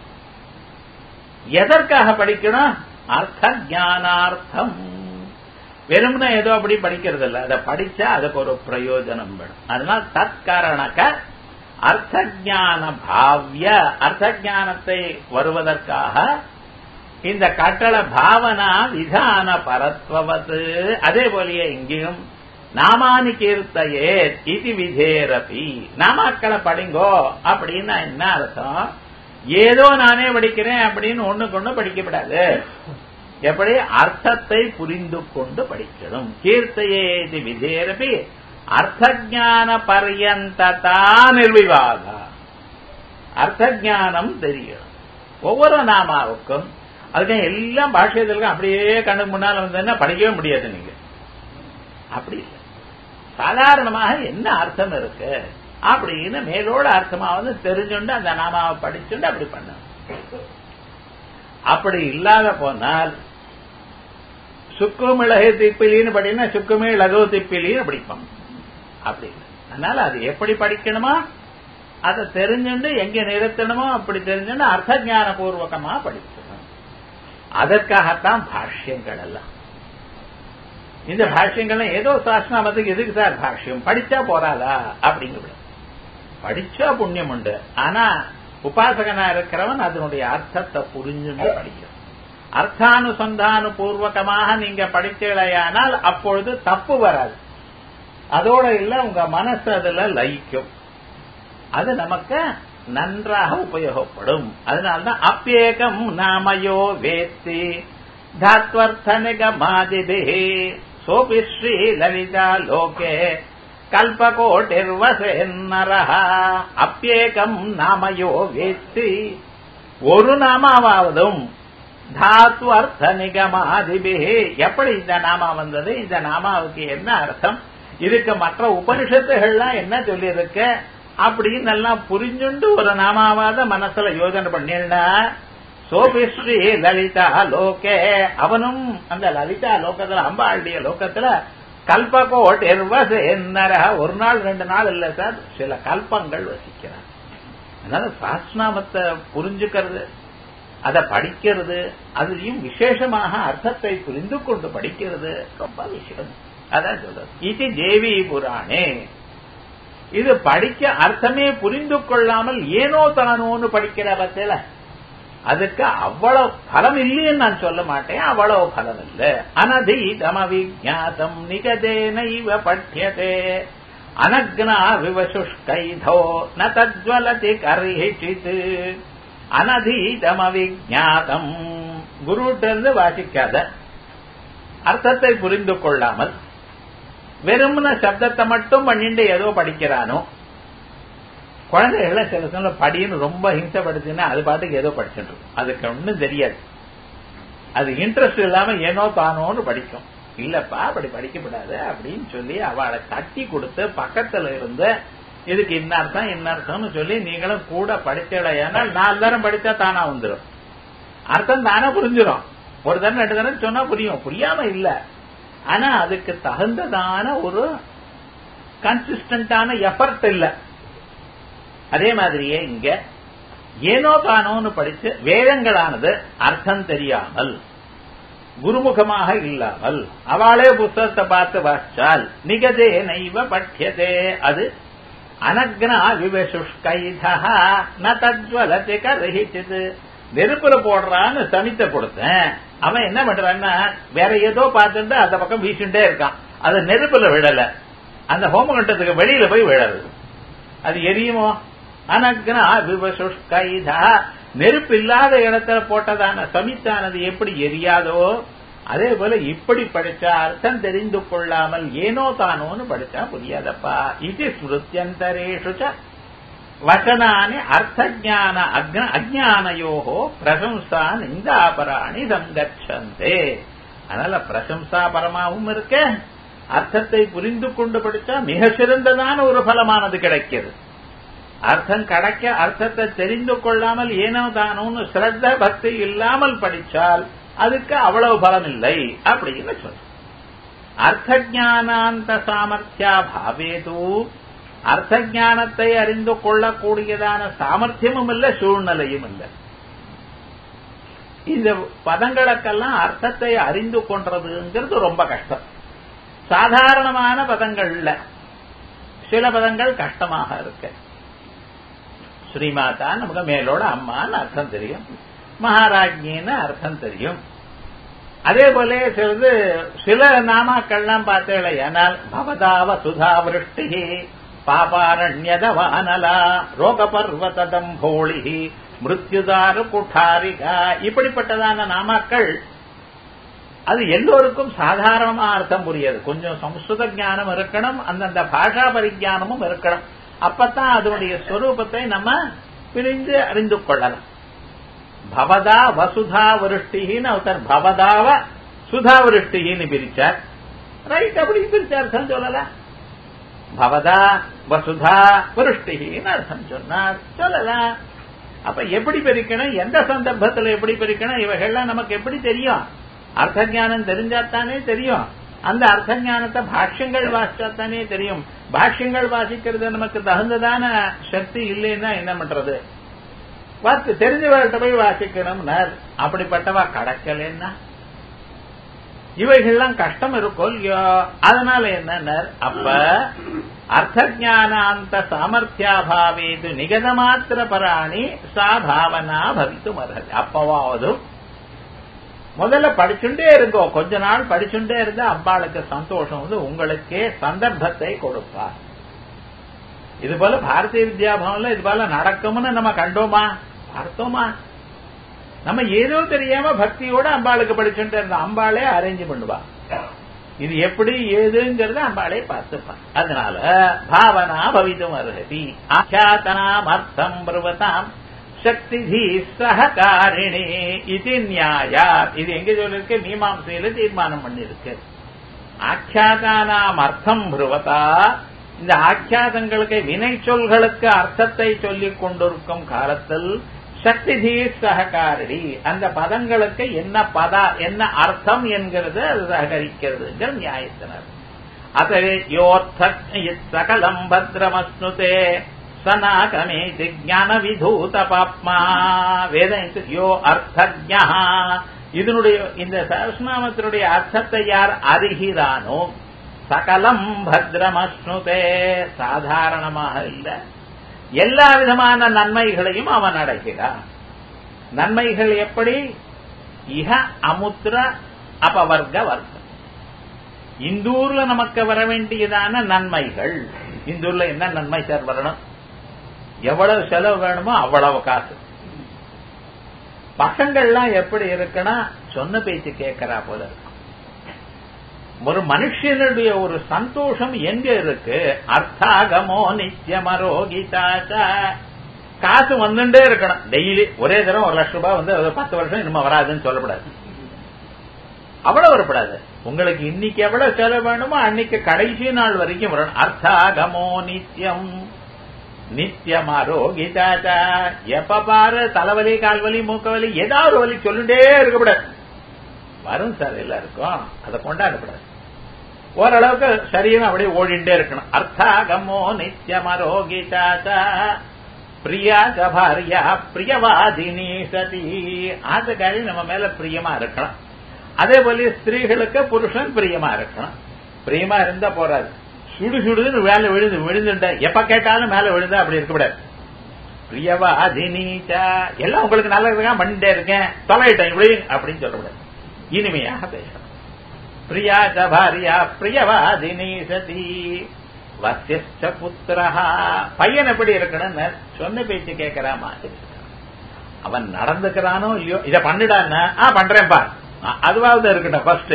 எதற்காக படிக்கணும் அர்த்த ஜானார்த்தம் வெறும்னா ஏதோ அப்படி படிக்கிறது இல்ல அதை படிச்சா அதுக்கு ஒரு பிரயோஜனம் வேணும் அதனால தற்காரணக்க அர்த்த ஜான பாவ்ய அர்த்த ஜானத்தை வருவதற்காக இந்த கட்டள பாவனா விதான பரத்வது அதே போலயே இங்கேயும் நாமானி கீர்த்தையே இது விதேரபி நாமாக்களை படிங்கோ அப்படின்னா என்ன அர்த்தம் ஏதோ நானே படிக்கிறேன் அப்படின்னு ஒண்ணுக்கு ஒண்ணு படிக்கப்படாது எப்படி அர்த்தத்தை புரிந்து கொண்டு படிக்கணும் கீர்த்தையே இது விதேரபி அர்த்த ஜான பர்யந்ததா நிர்விவாத அர்த்த ஜானம் தெரியணும் ஒவ்வொரு நாமாவுக்கும் அதுக்கு எல்லாம் பாஷ்யத்திற்கும் அப்படியே கண்ணுக்கு முன்னால வந்ததுன்னா படிக்கவே முடியாது நீங்க அப்படி இல்லை சாதாரணமாக என்ன அர்த்தம் இருக்கு அப்படின்னு மேலோட அர்த்தமாவது தெரிஞ்சுண்டு அந்த நாமாவை படிச்சுண்டு அப்படி பண்ண அப்படி இல்லாத போனால் சுக்குமிளகு திப்பிலின்னு படினா சுக்குமே லகு திப்பிலின்னு படிப்போம் அப்படி இல்லை அதனால அது எப்படி படிக்கணுமா அதை தெரிஞ்சுண்டு எங்க நிறுத்தணுமோ அப்படி தெரிஞ்சுண்டு அர்த்த ஞான பூர்வகமா படிக்கணும் அதற்காகத்தான் பாஷ்யங்கள் எல்லாம் இந்த பாஷ்யங்கள்லாம் ஏதோ சாஸ்திரநாமத்துக்கு எதுக்கு சார் பாஷ்யம் படிச்சா போறாதா அப்படிங்கிறது படிச்சா புண்ணியம் உண்டு ஆனா உபாசகனா இருக்கிறவன் அதனுடைய அர்த்தத்தை புரிஞ்சுட்டு படிக்கணும் அர்த்தானுசந்தானு பூர்வகமாக நீங்க படிச்சலையானால் அப்பொழுது தப்பு வராது அதோட இல்ல உங்க மனசு அதுல லயிக்கும் அது நமக்கு நன்றாக உபயோகப்படும் அதனால்தான் அப்பியேகம் நாமயோ வேத்தி தாத்வர்த்த நிகமாதிபி சோபி ஸ்ரீ லலிதா லோகே கல்பகோட்டிர்வசேன்னரஹ அப்பியேகம் நாமயோ வேத்தி ஒரு நாமாவதும் தாத்து அர்த்த நிகமாதிபி எப்படி இந்த நாமா வந்தது இந்த நாமாவுக்கு என்ன அர்த்தம் இதுக்கு மற்ற உபனிஷத்துகள்லாம் என்ன சொல்லியிருக்க அப்படின்னு எல்லாம் புரிஞ்சுண்டு ஒரு நாமாவாத மனசுல யோஜனை பண்ணினா சோபிஸ்ரீ லலிதா லோகே அவனும் அந்த லலிதா லோகத்துல அம்பாளுடைய லோகத்துல கல்பகோட் என்னர ஒரு நாள் ரெண்டு நாள் இல்ல சார் சில கல்பங்கள் வசிக்கிறார் அதனால சாஸ்நாமத்தை புரிஞ்சுக்கிறது அதை படிக்கிறது அதுலயும் விசேஷமாக அர்த்தத்தை புரிந்து கொண்டு படிக்கிறது ரொம்ப விஷயம் அதான் சொல்றது இது தேவி புராணே இது படிக்க அர்த்தமே புரிந்து கொள்ளாமல் ஏனோ தானோன்னு படிக்கிற பத்தில அதுக்கு அவ்வளவு பலம் இல்லைன்னு நான் சொல்ல மாட்டேன் அவ்வளவு பலம் இல்ல அனதீதம விஜாதம் நிகதேனைவ பட்யதே அனக்னா விவசுஷ்கைதோ ந தஜ்வலதி கர்ஹிச்சித் அனதீதம விஜாதம் குருட்ட இருந்து வாசிக்காத அர்த்தத்தை புரிந்து கொள்ளாமல் வெறும்ன சப்தத்தை மட்டும் பண்ணிட்டு ஏதோ படிக்கிறானோ குழந்தைகள சில சமயம் படின்னு ரொம்ப ஹிம்சப்படுத்தினா அது பாட்டுக்கு ஏதோ படிச்சுட்டு அதுக்கு ஒன்றும் தெரியாது அது இன்ட்ரெஸ்ட் இல்லாம ஏனோ தானோன்னு படிக்கும் இல்லப்பா அப்படி படிக்கப்படாது அப்படின்னு சொல்லி அவளை தட்டி கொடுத்து பக்கத்துல இருந்து இதுக்கு என்ன அர்த்தம் என்ன அர்த்தம்னு சொல்லி நீங்களும் கூட படிச்சடையானால் நாலு தரம் படிச்சா தானா வந்துடும் அர்த்தம் தானே புரிஞ்சிடும் ஒரு தரம் ரெண்டு தரம் சொன்னா புரியும் புரியாம இல்ல ஆனா அதுக்கு தகுந்ததான ஒரு கன்சிஸ்டன்டான எஃபர்ட் இல்ல அதே மாதிரியே இங்க ஏனோ தானோன்னு படிச்சு வேதங்களானது அர்த்தம் தெரியாமல் குருமுகமாக இல்லாமல் அவளே புஸ்தகத்தை பார்த்து வாசிச்சால் நிகதே நைவ பட்யதே அது அனக்னா விவசுஷ்கைதா ந தஜ்வலத்தை கரகிச்சது நெருப்புல போடுறான்னு சமித்த கொடுத்தேன் அவன் என்ன பண்றான்னா வேற ஏதோ பார்த்துட்டு அந்த பக்கம் வீசிண்டே இருக்கான் அது நெருப்புல விடல அந்த ஹோமகண்டத்துக்கு வெளியில போய் விழது அது எரியுமோ அனக்னா விவசுஷ்கைதா நெருப்பு இல்லாத இடத்துல போட்டதான சமித்தானது எப்படி எரியாதோ அதே போல இப்படி படிச்சா அர்த்தம் தெரிந்து கொள்ளாமல் ஏனோ தானோன்னு படிச்சா புரியாதப்பா இது ஸ்மிருத்தியந்தரேஷு வசனானி அர்த்தஜான அஜானயோகோ பிரசம்சா நிந்தாபராணி சங்கச்சந்தே அதனால பிரசம்சா பரமாவும் இருக்க அர்த்தத்தை புரிந்து கொண்டு படிச்சா மிக சிறந்ததான ஒரு பலமானது கிடைக்கிறது அர்த்தம் கிடைக்க அர்த்தத்தை தெரிந்து கொள்ளாமல் ஏனோ தானோன்னு சிரத்த பக்தி இல்லாமல் படிச்சால் அதுக்கு அவ்வளவு பலம் இல்லை அப்படின்னு சொல்ற அர்த்த ஜானாந்த சாமர்த்தியா பாவேது அர்த்த ஞானத்தை அறிந்து கொள்ளக்கூடியதான சாமர்த்தியமும் இல்ல சூழ்நிலையும் இல்லை இந்த பதங்களுக்கெல்லாம் அர்த்தத்தை அறிந்து கொண்டதுங்கிறது ரொம்ப கஷ்டம் சாதாரணமான பதங்கள்ல சில பதங்கள் கஷ்டமாக இருக்கு ஸ்ரீமாதா நமக்கு மேலோட அம்மான்னு அர்த்தம் தெரியும் மகாராஜின்னு அர்த்தம் தெரியும் அதே போல சிலது சில நாமாக்கள்லாம் பார்த்தேன் ஏனால் பவதாவ சுதா விருஷ்டி பாபாரண்யத வானலா ரோக பர்வதம் போளி மிருத்யுதாரு குठाரிகா இப்படிப்பட்டதான நாமாக்கள் அது எல்லோருக்கும் சாதாரணமா அர்த்தம் புரியாது கொஞ்சம் சம்ஸ்கிருத ஞானம் இருக்கணும் அந்தந்த பாஷா பரிஜானமும் இருக்கணும் அப்பத்தான் அதனுடைய ஸ்வரூபத்தை நம்ம பிரிந்து அறிந்து கொள்ளலாம் பவதா வசுதா விருஷ்டின்னு ஒருத்தர் பவதாவ சுதா விருஷ்டின்னு பிரிச்சார் ரைட் அப்படி பிரிச்சு அர்த்தம் சொல்லலாம் பவதா வசுதா புருஷ்டின்னு அர்த்தம் சொன்னார் சொல்லலாம் அப்ப எப்படி பிரிக்கணும் எந்த சந்தர்ப்பத்தில் எப்படி பிரிக்கணும் இவைகள்லாம் நமக்கு எப்படி தெரியும் அர்த்த ஞானம் தெரிஞ்சாத்தானே தெரியும் அந்த அர்த்த ஞானத்தை பாஷ்யங்கள் வாசிச்சாத்தானே தெரியும் பாஷ்யங்கள் வாசிக்கிறது நமக்கு தகுந்ததான சக்தி இல்லைன்னா என்ன பண்றது பார்த்து தெரிஞ்சவர்கிட்ட போய் வாசிக்கணும்னார் அப்படிப்பட்டவா கடக்கலன்னா இவைகள்லாம் கஷ்டம் இருக்கும் இல்லையோ அதனால என்னன்னார் அப்ப அர்த்த ஜானாந்த சாமர்த்தியாபாவேது நிகத மாத்திர பராணி சா பாவனா பவித்தும் அர்ஹதி அப்பவாவது முதல்ல படிச்சுட்டே இருங்கோ கொஞ்ச நாள் படிச்சுட்டே இருந்தா அம்பாளுக்கு சந்தோஷம் வந்து உங்களுக்கே சந்தர்ப்பத்தை கொடுப்பார் இது போல பாரதிய வித்யாபவன்ல இது போல நடக்கும்னு நம்ம கண்டோமா பார்த்தோமா நம்ம ஏதோ தெரியாம பக்தியோட அம்பாளுக்கு படிச்சுட்டு இருந்தோம் அம்பாளே அரேஞ்ச் பண்ணுவா இது எப்படி ஏதுங்கிறத அம்பாளே பார்த்துப்பான் அதனால பாவனா பவிதும் அருகதி ஆச்சாத்தனாம் அர்த்தம் பிரவதாம் சக்தி சககாரிணி இது நியாயா இது எங்க சொல்லிருக்கு மீமாம்சையில தீர்மானம் பண்ணிருக்கு ஆக்கியாதானாம் அர்த்தம் புருவதா இந்த ஆக்கியாதங்களுக்கு வினை சொல்களுக்கு அர்த்தத்தை சொல்லிக் கொண்டிருக்கும் காலத்தில் சக்தி சககாரிணி அந்த பதங்களுக்கு என்ன பதா என்ன அர்த்தம் என்கிறது அது சககரிக்கிறது நியாயத்தினர் அத்தவே யோர்த்த சகலம் பத்ரமஸ்னுதே சனாகமே ஜான விதூத பாப்மா வேதம் யோ அர்த்தஜா இதனுடைய இந்த சஹஸ்நாமத்தினுடைய அர்த்தத்தை யார் அறிகிறானோ சகலம் பத்ரமஸ்னுதே சாதாரணமாக இல்ல எல்லா விதமான நன்மைகளையும் அவன் அடைகிறான் நன்மைகள் எப்படி இஹ அமுத்திர அபவர்க்க வர்க்கம் இந்தூர்ல நமக்கு வர வேண்டியதான நன்மைகள் இந்தூர்ல என்ன நன்மை சார் வரணும் எவ்வளவு செலவு வேணுமோ அவ்வளவு காசு பசங்கள்லாம் எப்படி இருக்குன்னா சொன்ன பேச்சு கேட்கறா போல இருக்கும் ஒரு மனுஷனுடைய ஒரு சந்தோஷம் எங்க இருக்கு அர்த்தாகமோ நித்தியமரோகிதாச்ச காசு வந்துட்டே இருக்கணும் டெய்லி ஒரே தடவை ஒரு லட்சம் ரூபாய் வந்து அது பத்து வருஷம் இனிமே வராதுன்னு சொல்லப்படாது அவ்வளவு வரப்படாது உங்களுக்கு இன்னைக்கு எவ்வளவு செலவு வேணுமோ அன்னைக்கு கடைசி நாள் வரைக்கும் வரணும் அர்த்தாகமோ நித்தியம் நித்தியம் ஆரோக்கியதாச்சா எப்ப பாரு தலைவலி கால்வலி மூக்கவலி ஏதாவது ஒரு வலி சொல்லிட்டே இருக்கக்கூடாது வரும் சார் எல்லாருக்கும் அதை கொண்டாடக்கூடாது ஓரளவுக்கு சரீரம் அப்படியே ஓடிண்டே இருக்கணும் அர்த்தாகமோ நித்தியம் ஆரோக்கியதாச்சா பிரியா பாரியா பிரியவாதினி சதி ஆசைக்காரி நம்ம மேல பிரியமா இருக்கணும் அதே போல ஸ்திரீகளுக்கு புருஷன் பிரியமா இருக்கணும் பிரியமா இருந்தா போறாது சுடு சுடுன்னு மேல விழுந்து விழுந்துட்ட எப்ப கேட்டாலும் மேல விழுந்தா அப்படி இருக்கக்கூடாது பிரியவாதினீச்சா எல்லாம் உங்களுக்கு நல்லதுக்கா பண்ணிட்டே இருக்கேன் தொலைட்டேன் இப்படி அப்படின்னு சொல்லக்கூடாது இனிமையாக பேசணும் பிரியா பாரியா பிரியவாதினி சதி வசியச்ச புத்திரஹா பையன் எப்படி இருக்கணும்னு சொன்ன பேச்சு கேட்கிறா மாதிரி அவன் நடந்துக்கிறானோ இல்லையோ இதை பண்ணிடான்னா ஆ பண்றேன்பா அதுவாவது இருக்கட்டும் ஃபர்ஸ்ட்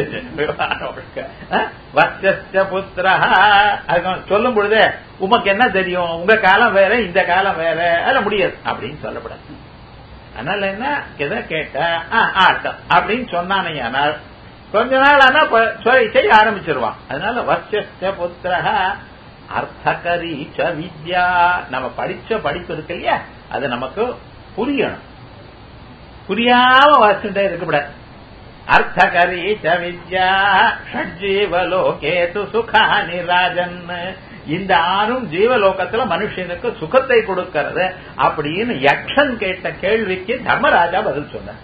வச்ச புத்திரஹா அதுக்கு சொல்லும் பொழுது உமக்கு என்ன தெரியும் உங்க காலம் வேற இந்த காலம் வேற அதெல்லாம் முடியாது அப்படின்னு சொல்லப்படாது அதனால என்ன எதை கேட்ட ஆட்டம் அப்படின்னு சொன்னானையானால் கொஞ்ச நாள் ஆனா செய்ய ஆரம்பிச்சிருவான் அதனால வச்ச புத்திரஹா அர்த்தகரி ச வித்யா நம்ம படிச்ச படிப்பு இருக்கு இல்லையா அது நமக்கு புரியணும் புரியாம வாசிட்டே இருக்கக்கூடாது அர்த்தகரி ச வித்யா ஷட்ஜீவலோகேது சுகானி ராஜன் இந்த ஆறும் ஜீவலோகத்துல மனுஷனுக்கு சுகத்தை கொடுக்கிறது அப்படின்னு யக்ஷன் கேட்ட கேள்விக்கு தர்மராஜா பதில் சொன்ன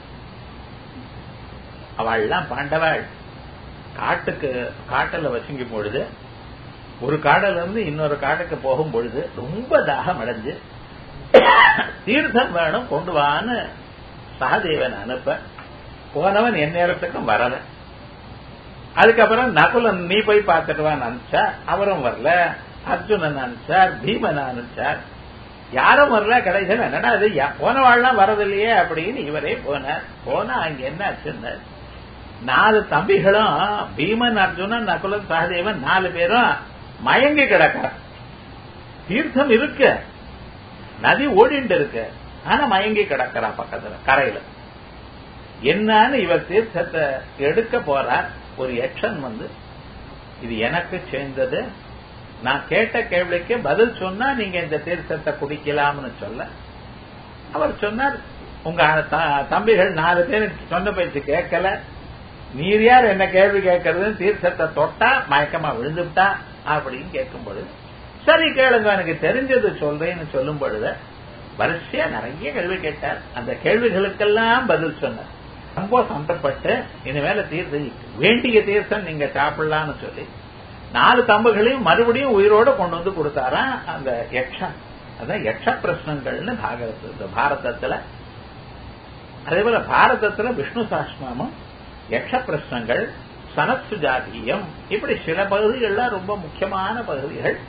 அவள்லாம் பாண்டவள் காட்டுக்கு காட்டுல வச்சுங்க பொழுது ஒரு காடுல இருந்து இன்னொரு காட்டுக்கு போகும் பொழுது ரொம்ப தாகம் அடைஞ்சு தீர்த்தம் வேணும் கொண்டு வான்னு சகதேவன் அனுப்ப போனவன் என் நேரத்துக்கும் வரல அதுக்கப்புறம் நகுலன் நீ போய் பார்த்துட்டு வான்னு அனுப்பிச்சா அவரும் வரல அர்ஜுனன் அனுப்பிச்சார் பீமன் அனுப்பிச்சார் யாரும் வரல கடைசியில் என்னடா அது போன வாழ்லாம் வரதில்லையே அப்படின்னு இவரே போனார் போனா அங்க என்ன ஆச்சுன்னு நாலு தம்பிகளும் பீமன் அர்ஜுனன் நகுலன் சகதேவன் நாலு பேரும் மயங்கி கிடக்கிறான் தீர்த்தம் இருக்கு நதி ஓடிண்டு இருக்கு ஆனா மயங்கி கிடக்கிறான் பக்கத்துல கரையில என்னன்னு இவர் தீர்த்தத்தை எடுக்க போறார் ஒரு யக்ஷன் வந்து இது எனக்கு சேர்ந்தது நான் கேட்ட கேள்விக்கு பதில் சொன்னா நீங்க இந்த தீர்த்தத்தை குடிக்கலாம்னு சொல்ல அவர் சொன்னார் உங்க த- தம்பிகள் நாலு பேர் சொன்ன பேச்சு கேட்கல நீர் யார் என்ன கேள்வி கேட்கறது தீர்த்தத்தை தொட்டா மயக்கமா விழுந்துவிட்டா அப்படின்னு கேட்கும் பொழுது சரி கேளுங்க எனக்கு தெரிஞ்சது சொல்றேன்னு சொல்லும் பொழுது வரிசையா நிறைய கேள்வி கேட்டார் அந்த கேள்விகளுக்கெல்லாம் பதில் சொன்னார் ரொம்ப சந்தப்பட்டு இனிமேல தீர்த்தம் வேண்டிய தீர்த்தம் நீங்க சாப்பிடலாம்னு சொல்லி நாலு தம்புகளையும் மறுபடியும் உயிரோட கொண்டு வந்து கொடுத்தாராம் அந்த யக்ஷன் அதான் யக்ஷ பிரശ്னங்கள்னு பாகவத பாரதத்துல அதே போல பாரதத்துல விஷ்ணு சாஸ்திரமும் யக்ஷ பிரശ്னங்கள் சனத்து ஜாதியம் இப்படி சில பகுதிகள்லாம் ரொம்ப முக்கியமான பகுதிகள்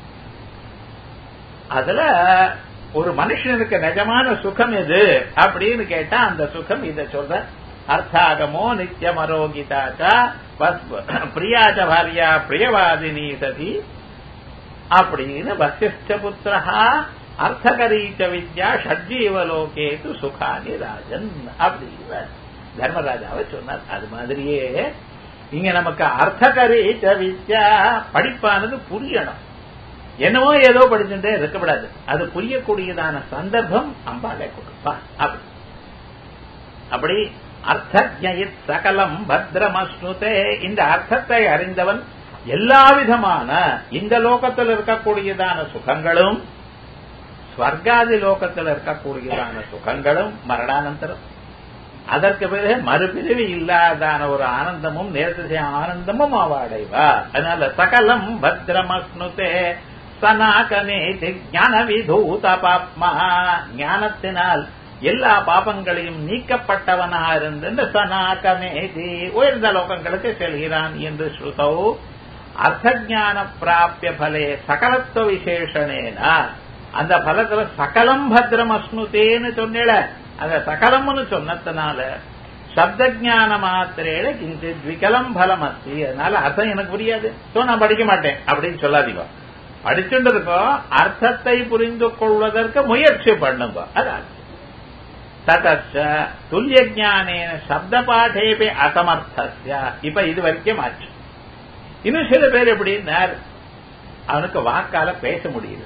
அதுல ஒரு மனுஷனுக்கு நிஜமான சுகம் எது அப்படின்னு கேட்டா அந்த சுகம் இத சொல்ற அர்த்தாகமோ நித்தியம் அரோகிதாச்சா பிரியாச்ச பாரியா பிரியவாதினி சதி அப்படின்னு வசிஷ்ட புத்திரஹா அர்த்தகரீச்ச வித்யா ஷட்ஜீவலோகேது சுகானி ராஜன் அப்படின்னு தர்மராஜாவை சொன்னார் அது மாதிரியே இங்க நமக்கு அர்த்தகரீச்ச வித்யா படிப்பானது புரியணும் என்னவோ ஏதோ படிச்சுட்டே இருக்கக்கூடாது அது புரியக்கூடியதான சந்தர்ப்பம் அம்பாலே கொடுப்பா அப்படி அப்படி அர்த்தஜயித் சகலம் பத்ரமஸ்னுதே இந்த அர்த்தத்தை அறிந்தவன் எல்லா விதமான இந்த லோகத்தில் இருக்கக்கூடியதான சுகங்களும் ஸ்வர்காதி லோகத்தில் இருக்கக்கூடியதான சுகங்களும் மரணானந்தரம் அதற்கு பிறகு மறுபிரிவு இல்லாதான ஒரு ஆனந்தமும் நேரத்தை ஆனந்தமும் அவ அடைவா அதனால சகலம் பத்ரமஸ்னுதே சனாகனேதி ஞான விதூத பாப்மா ஞானத்தினால் எல்லா பாபங்களையும் நீக்கப்பட்டவனா இருந்து சனாகமேதி உயர்ந்த லோகங்களுக்கு செல்கிறான் என்று ஸ்ருதௌ அர்த்த ஞான பிராபிய பலே சகலத்துவ விசேஷனேன அந்த பலத்துல சகலம் பத்ரம் அஸ்னுதேன்னு சொன்னேல அந்த சகலம்னு சொன்னதுனால சப்த ஜான மாத்திரேல கிஞ்சித் விகலம் பலம் அஸ்தி அதனால அர்த்தம் எனக்கு புரியாது சோ நான் படிக்க மாட்டேன் அப்படின்னு சொல்லாதீங்க படிச்சுட்டு இருக்கோம் அர்த்தத்தை புரிந்து கொள்வதற்கு முயற்சி பண்ணுங்க அது அர்த்தம் ததச்ச துல்லிய ஜானேன சப்த பாடேபி அசமர்த்தஸ்ய இப்ப இது வரைக்கும் ஆச்சு இன்னும் சில பேர் எப்படின்னார் அவனுக்கு வாக்கால பேச முடியல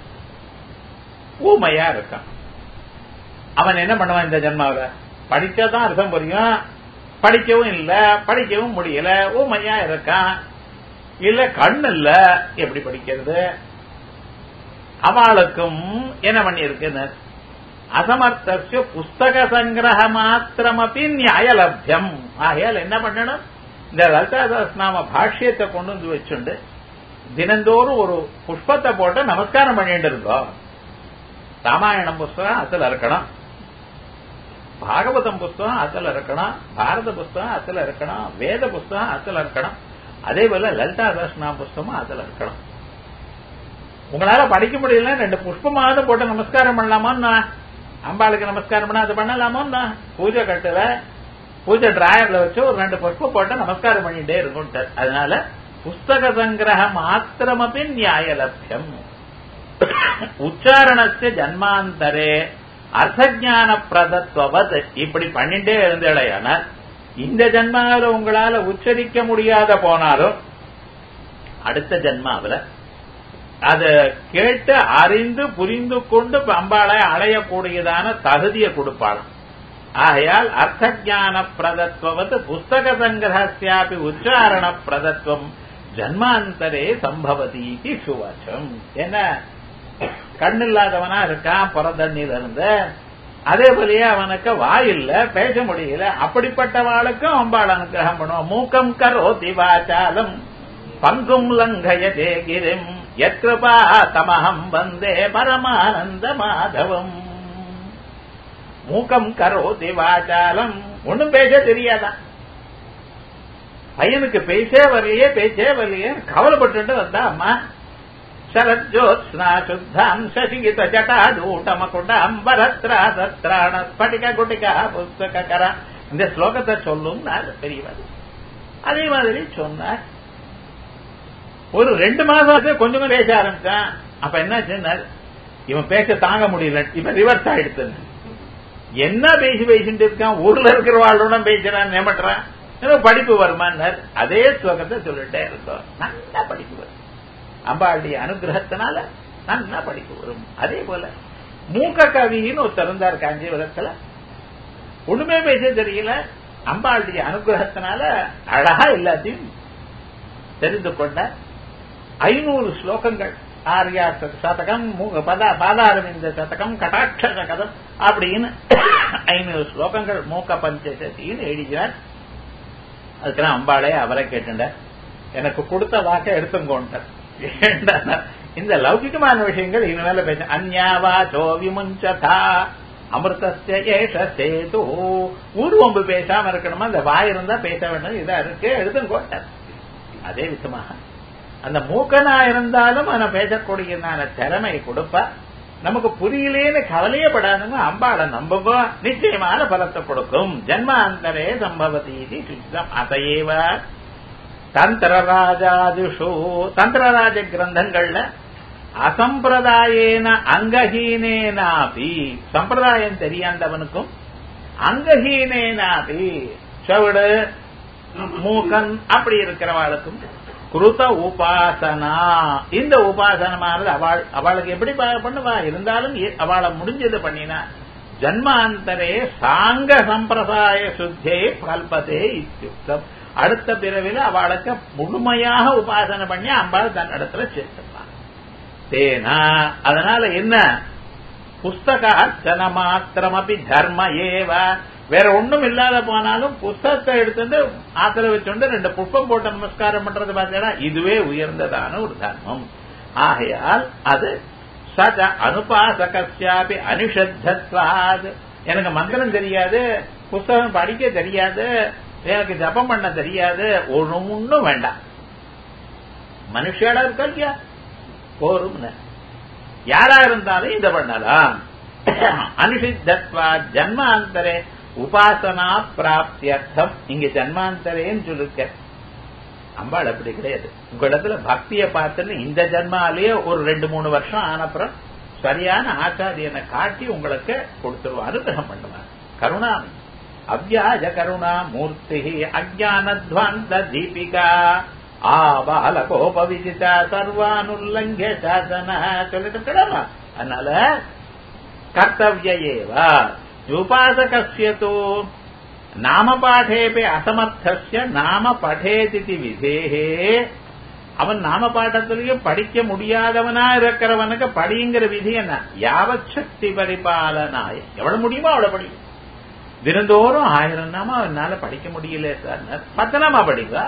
ஊமையா இருக்கான் அவன் என்ன பண்ணுவான் இந்த ஜென்மாவில படிச்சாதான் அர்த்தம் புரியும் படிக்கவும் இல்ல படிக்கவும் முடியல ஊமையா இருக்கான் இல்ல கண் இல்ல எப்படி படிக்கிறது அவளுக்கும் என்ன பண்ணிருக்கு அசமர்த்திய புஸ்தக சங்கிரக மாத்திரமப்பி நியாயலபியம் ஆகையால் என்ன பண்ணணும் இந்த லலிதாதாஸ் நாம பாஷ்யத்தை கொண்டு வந்து வச்சுண்டு தினந்தோறும் ஒரு புஷ்பத்தை போட்டு நமஸ்காரம் பண்ணிட்டு இருக்கோம் ராமாயணம் புஸ்தகம் அதுல இருக்கணும் பாகவதம் புஸ்தகம் அதுல இருக்கணும் பாரத புஸ்தகம் அதுல இருக்கணும் வேத புஸ்தகம் அதுல இருக்கணும் அதே போல லலிதா தாஸ்னா புஸ்தகமும் அதுல இருக்கணும் உங்களால படிக்க முடியல ரெண்டு புஷ்பமாவது போட்டு நமஸ்காரம் பண்ணலாமா அம்பாளுக்கு நமஸ்காரம் பண்ண அது பண்ணலாமா பூஜை கட்டுல பூஜை டிராயர்ல வச்சு ஒரு ரெண்டு புஷ்பம் போட்டு நமஸ்காரம் பண்ணிட்டே இருக்கும் அதனால புஸ்தக சங்கிரகம் மாத்திரமப்பி நியாயலபியம் உச்சாரணத்து ஜன்மாந்தரே அர்த்தஜான பிரதத்வத் இப்படி பண்ணிட்டே இருந்தேடையானால் இந்த ஜன்மாவில உங்களால உச்சரிக்க முடியாத போனாலும் அடுத்த ஜன்மாவில அத கேட்டு அறிந்து புரிந்து கொண்டு அம்பாளை அடையக்கூடியதான தகுதியை கொடுப்பாளாம் ஆகையால் அர்த்த ஜான பிரதத்வது புஸ்தக சங்கிரஹாபி உச்சாரண பிரதத்துவம் ஜன்மாந்தரே சம்பவதி சுவாச்சம் என்ன கண்ணில்லாதவனா இருக்கான் புறதண்ணில இருந்து அதே போலயே அவனுக்கு வாயில்ல பேச முடியல அப்படிப்பட்டவாளுக்கும் அம்பாள் அனுகிரகம் பண்ணுவோம் மூக்கம் கரோ திவாச்சாலம் பங்கும் லங்கயதே கிரிம் யத்ருபா தமஹம் வந்தே பரமானந்த மாதவம் மூக்கம் கரோ திவாச்சாலம் ஒண்ணும் பேச தெரியாதான் பையனுக்கு பேசே வரலையே பேச்சே வரலையே கவலைப்பட்டு வந்தா அம்மா शरज्योत्स्ना शुद्धाम् शशिगित जटादूटमकुटाम् பரத்ராதத்ராண ஸ்படிக குட்டிகா புஸ்தகர இந்த ஸ்லோகத்தை சொல்லும் பெரியவர் அதே மாதிரி சொன்னார் ஒரு ரெண்டு மாசம் கொஞ்சம் பேச ஆரம்பிச்சான் அப்ப என்ன சொன்னார் இவன் பேச தாங்க முடியல இப்ப ரிவர்ஸ் ஆயிடுத்து என்ன பேசி பேசிட்டு இருக்கான் ஊர்ல இருக்கிறவாளோட பேசுறான் ஏமாட்டுறான் எனக்கு படிப்பு வருமானார் அதே ஸ்லோகத்தை சொல்லிட்டே இருந்தோம் நல்லா படிப்பு வரும் அம்பாளுடைய அனுகிரகத்தினால நல்லா படிப்பு வரும் அதே போல மூக்க கவின்னு ஒருத்தர் இருந்தார் காஞ்சிபுரத்துல ஒண்ணுமே பேச தெரியல அம்பாளுடைய அனுகிரகத்தினால அழகா எல்லாத்தையும் தெரிந்து கொண்ட ஐநூறு ஸ்லோகங்கள் ஆர்யா சதகம் பாதாரவிந்த சதகம் கடாட்ச சதகம் அப்படின்னு ஐநூறு ஸ்லோகங்கள் மூக்க பஞ்சசத்தின்னு எழுதினார் அதுக்கெல்லாம் அம்பாளே அவரை கேட்டுண்டார் எனக்கு கொடுத்த வாக்க எடுத்துங்கோண்டார் இந்த லௌகிகமான விஷயங்கள் இனிமேல பேச அந்யாவா சோவிமுஞ்சதா அமிர்தஸ்ய ஏஷ சேது ஊர்வம்பு பேசாம இருக்கணுமா அந்த வாய் இருந்தா பேச வேண்டும் இதா இருக்கு எடுத்துங்கோட்டார் அதே விதமாக அந்த மூக்கனா இருந்தாலும் அவனை பேசக்கூடிய திறமை கொடுப்பா நமக்கு புரியலேன்னு கவலையப்படாதுங்க அம்பாளை நம்புங்க நிச்சயமான பலத்தை கொடுக்கும் ஜன்மாந்தரே சம்பவதி சித்தம் அதையேவ தந்திரராஜாதிஷு தந்திரராஜ கிரந்தங்கள்ல அசம்பிரதாயேன அங்கஹீனேனாபி சம்பிரதாயம் தெரியாதவனுக்கும் அங்கஹீனேனாபி செவிடு மூக்கன் அப்படி இருக்கிறவாளுக்கும் குருத உபாசனா இந்த உபாசனமானது அவள் அவளுக்கு எப்படி பண்ணுவா இருந்தாலும் அவளை முடிஞ்சது பண்ணினா ஜன்மாந்தரே சாங்க சம்பிரதாய சுத்தே கல்பதே இத்தியுக்தம் அடுத்த பிறவில அவளுக்கு முழுமையாக உபாசனை பண்ணி அம்பாள் தன் இடத்துல சேர்த்துப்பான் தேனா அதனால என்ன புஸ்தக அர்ச்சன மாத்திரம் அப்படி தர்ம ஏவ வேற ஒண்ணும் இல்லாத போனாலும் புஸ்தகத்தை எடுத்துட்டு ஆத்துல வச்சுட்டு ரெண்டு புஷ்பம் போட்டு நமஸ்காரம் பண்றது பார்த்தீங்கன்னா இதுவே உயர்ந்ததான ஒரு தர்மம் ஆகையால் அது சஜ அனுபாசகாபி அனுஷத்தத்வாது எனக்கு மந்திரம் தெரியாது புஸ்தகம் படிக்க தெரியாது எனக்கு ஜபம் பண்ண தெரியாது ஒண்ணும் வேண்டாம் மனுஷியாடா இருக்கா இல்லையா போரும் யாரா இருந்தாலும் இதை பண்ணலாம் அனுஷித்தத்வா ஜன்மாந்தரே உபாசனா பிராப்தியர்த்தம் இங்க ஜன்மாந்தரேன்னு சொல்லிருக்க அம்பாள் அப்படி கிடையாது உங்களிடத்துல பக்தியை பார்த்துன்னு இந்த ஜன்மாலேயே ஒரு ரெண்டு மூணு வருஷம் ஆனப்புறம் சரியான ஆச்சாரியனை காட்டி உங்களுக்கு கொடுத்துருவா அனுகிரகம் பண்ணுவார் கருணா அவ்யாஜ கருணா மூர்த்தி அஜானத்வாந்த தீபிகா ஆ பாலகோப விஜிதா சர்வானுல்லங்க சாசன சொல்லிட்டு கிடமா அதனால கர்த்தவிய ஏவா உபாசகஸ்ய தோ நாமபாடேபி அசமர்த்தஸ்ய நாம படேதி விதேகே அவன் நாம பாட்டத்திலையும் படிக்க முடியாதவனா இருக்கிறவனுக்கு படிங்கிற விதி என்ன யாவத் சக்தி பரிபாலனாய எவ்வளவு முடியுமோ அவ்வளவு படிக்கும் தினந்தோறும் ஆயிரம் நாம அவனால படிக்க முடியல சார் பத்து நாமா படிப்பா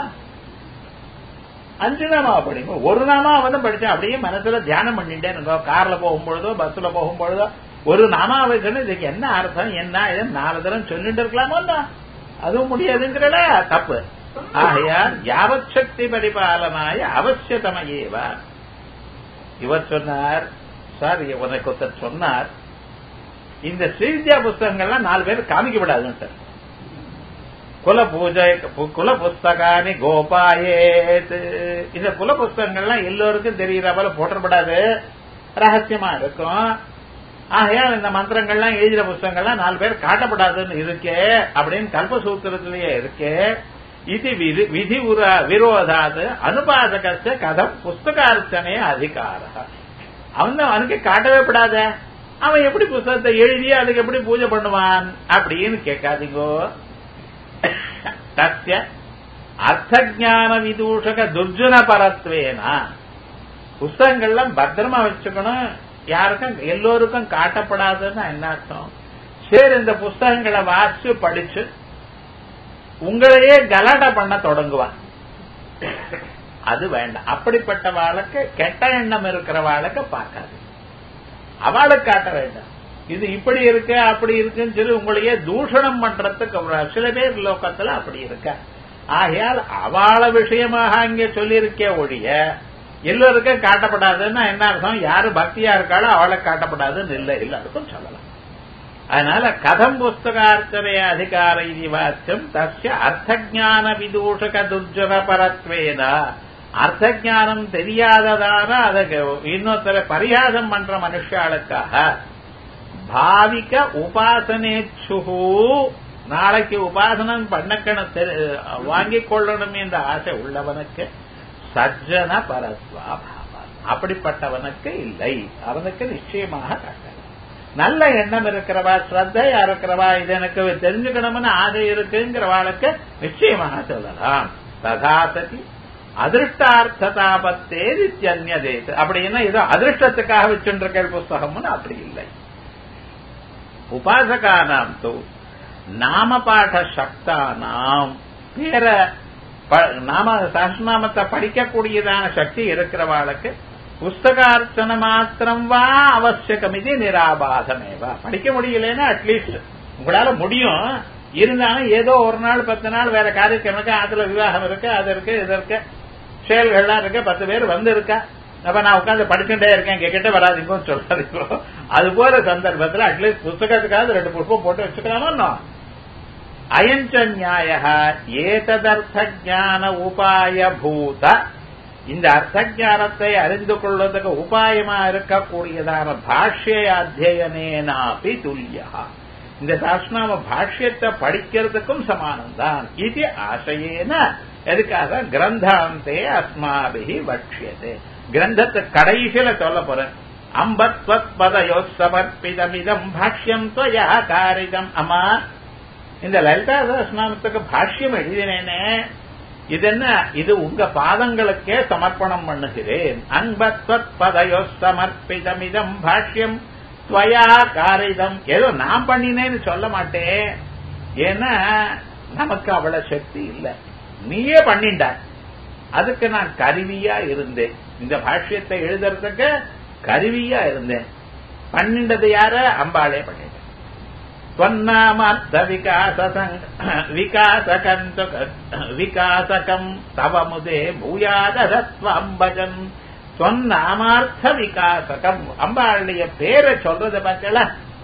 அஞ்சு நாமா படிக்கும் ஒரு நாமா அவன் படிச்சா அப்படியே மனசுல தியானம் பண்ணிட்டே இருந்தோம் கார்ல போகும்பொழுதோ பஸ்ல போகும்பொழுதோ ஒரு நாமா வச்சுன்னு இதுக்கு என்ன அர்த்தம் என்ன இது நாலு தரம் சொல்லிட்டு இருக்கலாமோ அதுவும் முடியாதுங்கிறல தப்பு ஆகையால் யாவத் சக்தி பரிபாலனாய அவசியதமையேவ இவர் சொன்னார் சார் உனக்கு ஒருத்தர் சொன்னார் இந்த ஸ்ரீவித்யா புஸ்தகங்கள்லாம் நாலு பேர் காமிக்க விடாதுன்னு சார் குல பூஜை குல புஸ்தகானி கோபாயேத் இந்த குல புஸ்தகங்கள்லாம் எல்லோருக்கும் தெரிகிற போல போட்டப்படாது ரகசியமா இருக்கும் ஆகையால் இந்த மந்திரங்கள்லாம் எழுதின புஸ்தகங்கள்லாம் நாலு பேர் காட்டப்படாதுன்னு இருக்கே அப்படின்னு கல்பசூத்திரத்திலேயே இருக்கே இது விதி விரோதாது அனுபாசகஸ்த கதம் புஸ்தகார்ச்சனே அதிகார அவன் அவனுக்கு காட்டவே படாத அவன் எப்படி புஸ்தகத்தை எழுதி அதுக்கு எப்படி பூஜை பண்ணுவான் அப்படின்னு கேட்காதீங்கோ தஸ்ய அர்த்த ஜான விதூஷக துர்ஜுன பரத்வேனா புஸ்தகங்கள்லாம் பத்திரமா வச்சுக்கணும் யாருக்கும் எல்லோருக்கும் காட்டப்படாதுன்னு என்ன அர்த்தம் சரி இந்த புஸ்தகங்களை வாசிச்சு படிச்சு உங்களையே கலாட்டா பண்ண தொடங்குவான் அது வேண்டாம் அப்படிப்பட்ட வாளுக்கு கெட்ட எண்ணம் இருக்கிற வாளுக்கு பார்க்காது அவளுக்கு காட்ட வேண்டாம் இது இப்படி இருக்கு அப்படி இருக்குன்னு சொல்லி உங்களையே தூஷணம் பண்றதுக்கு சில பேர் லோக்கத்துல அப்படி இருக்க ஆகையால் அவள விஷயமாக அங்கே சொல்லியிருக்கே ஒழிய எல்லோருக்கும் காட்டப்படாதுன்னா என்ன அர்த்தம் யாரு பக்தியா இருக்காளோ அவளுக்கு காட்டப்படாதுன்னு இல்லை எல்லாருக்கும் சொல்லலாம் அதனால கதம் புஸ்தகார்ச்சனைய அதிகார இது வாக்கியம் தஸ்ய அர்த்த ஜான விதூஷக துர்ஜன பரத்வேதா அர்த்த ஜானம் தெரியாததான அதுக்கு இன்னொருத்தர பரிகாசம் பண்ற மனுஷாளுக்காக பாவிக உபாசனேச்சு நாளைக்கு உபாசனம் பண்ணக்கணும் வாங்கிக் கொள்ளணும் என்ற ஆசை உள்ளவனுக்கு சஜ்ஜன பரத்வா பாவம் அப்படிப்பட்டவனுக்கு இல்லை அவனுக்கு நிச்சயமாக கட்டளை நல்ல எண்ணம் இருக்கிறவா ஸ்ரத்தையா இருக்கிறவா இது எனக்கு தெரிஞ்சுக்கணும்னு ஆசை இருக்குங்கிறவாளுக்கு நிச்சயமாக சொல்லலாம் ததாசதி அதிருஷ்டார்த்ததாபத்தே நித்தியன்யதேது அப்படின்னா ஏதோ அதிருஷ்டத்துக்காக வச்சுருக்க புஸ்தகம்னு அப்படி இல்லை உபாசகானாம் தோ நாமபாட சக்தானாம் பேர நாம சஹஸ்நாமத்தை படிக்கக்கூடியதான சக்தி இருக்கிறவாளுக்கு புஸ்தகார்ச்சனை மாத்திரம் வா அவசியகம் இது நிராபாதமேவா படிக்க முடியலன்னா அட்லீஸ்ட் உங்களால முடியும் இருந்தாலும் ஏதோ ஒரு நாள் பத்து நாள் வேற காரியக்கம் இருக்கு அதுல விவாகம் இருக்கு அது இருக்கு இது இருக்கு செயல்கள்லாம் இருக்கு பத்து பேர் வந்து இருக்கா அப்ப நான் உட்காந்து படிச்சுட்டே இருக்கேன் கிட்ட வராதிங்கன்னு சொல்லாதீங்க அது போற சந்தர்ப்பத்தில் அட்லீஸ்ட் புஸ்தகத்துக்காவது ரெண்டு புஷ்பம் போட்டு வச்சுக்கலாமா அயஞ்ச நியாய ஏததர்த்த ஜான உபாய பூத இந்த அர்த்த ஜானத்தை அறிந்து கொள்வதற்கு உபாயமா இருக்கக்கூடியதான பாஷ்ய அத்தியனேனாபி துல்லியா இந்த சாஸ்திரநாம பாஷ்யத்தை படிக்கிறதுக்கும் சமானம்தான் இது ஆசையேன எதுக்காக கிரந்தாந்தே அஸ்மாபிகி வட்சியது கிரந்தத்தை கடைசியில சொல்ல போறேன் அம்பத்வத் பதயோ சமர்ப்பிதமிதம் பாஷ்யம் துவயா காரிதம் அம்மா இந்த லலிதா சஹஸ்நாமத்துக்கு பாஷ்யம் எழுதினேனே இது என்ன இது உங்க பாதங்களுக்கே சமர்ப்பணம் பண்ணுகிறேன் அன்பத்வத் பதயோ சமர்ப்பிதமிதம் பாஷ்யம் துவயா காரிதம் ஏதோ நான் பண்ணினேன்னு சொல்ல மாட்டேன் ஏன்னா நமக்கு அவ்வளவு சக்தி இல்லை நீயே பண்ணிண்டாய் அதுக்கு நான் கருவியா இருந்தேன் இந்த பாஷ்யத்தை எழுதுறதுக்கு கருவியா இருந்தேன் பண்ணிண்டது யார அம்பாளே பண்ணிட்டேன் त्वन्नामार्थ विकासकम् तव मुदे भूयादत्वम् भजन् त्वन्नामार्த்த விகாசகம் அம்பாளுடைய பேரை சொல்றத பார்த்தல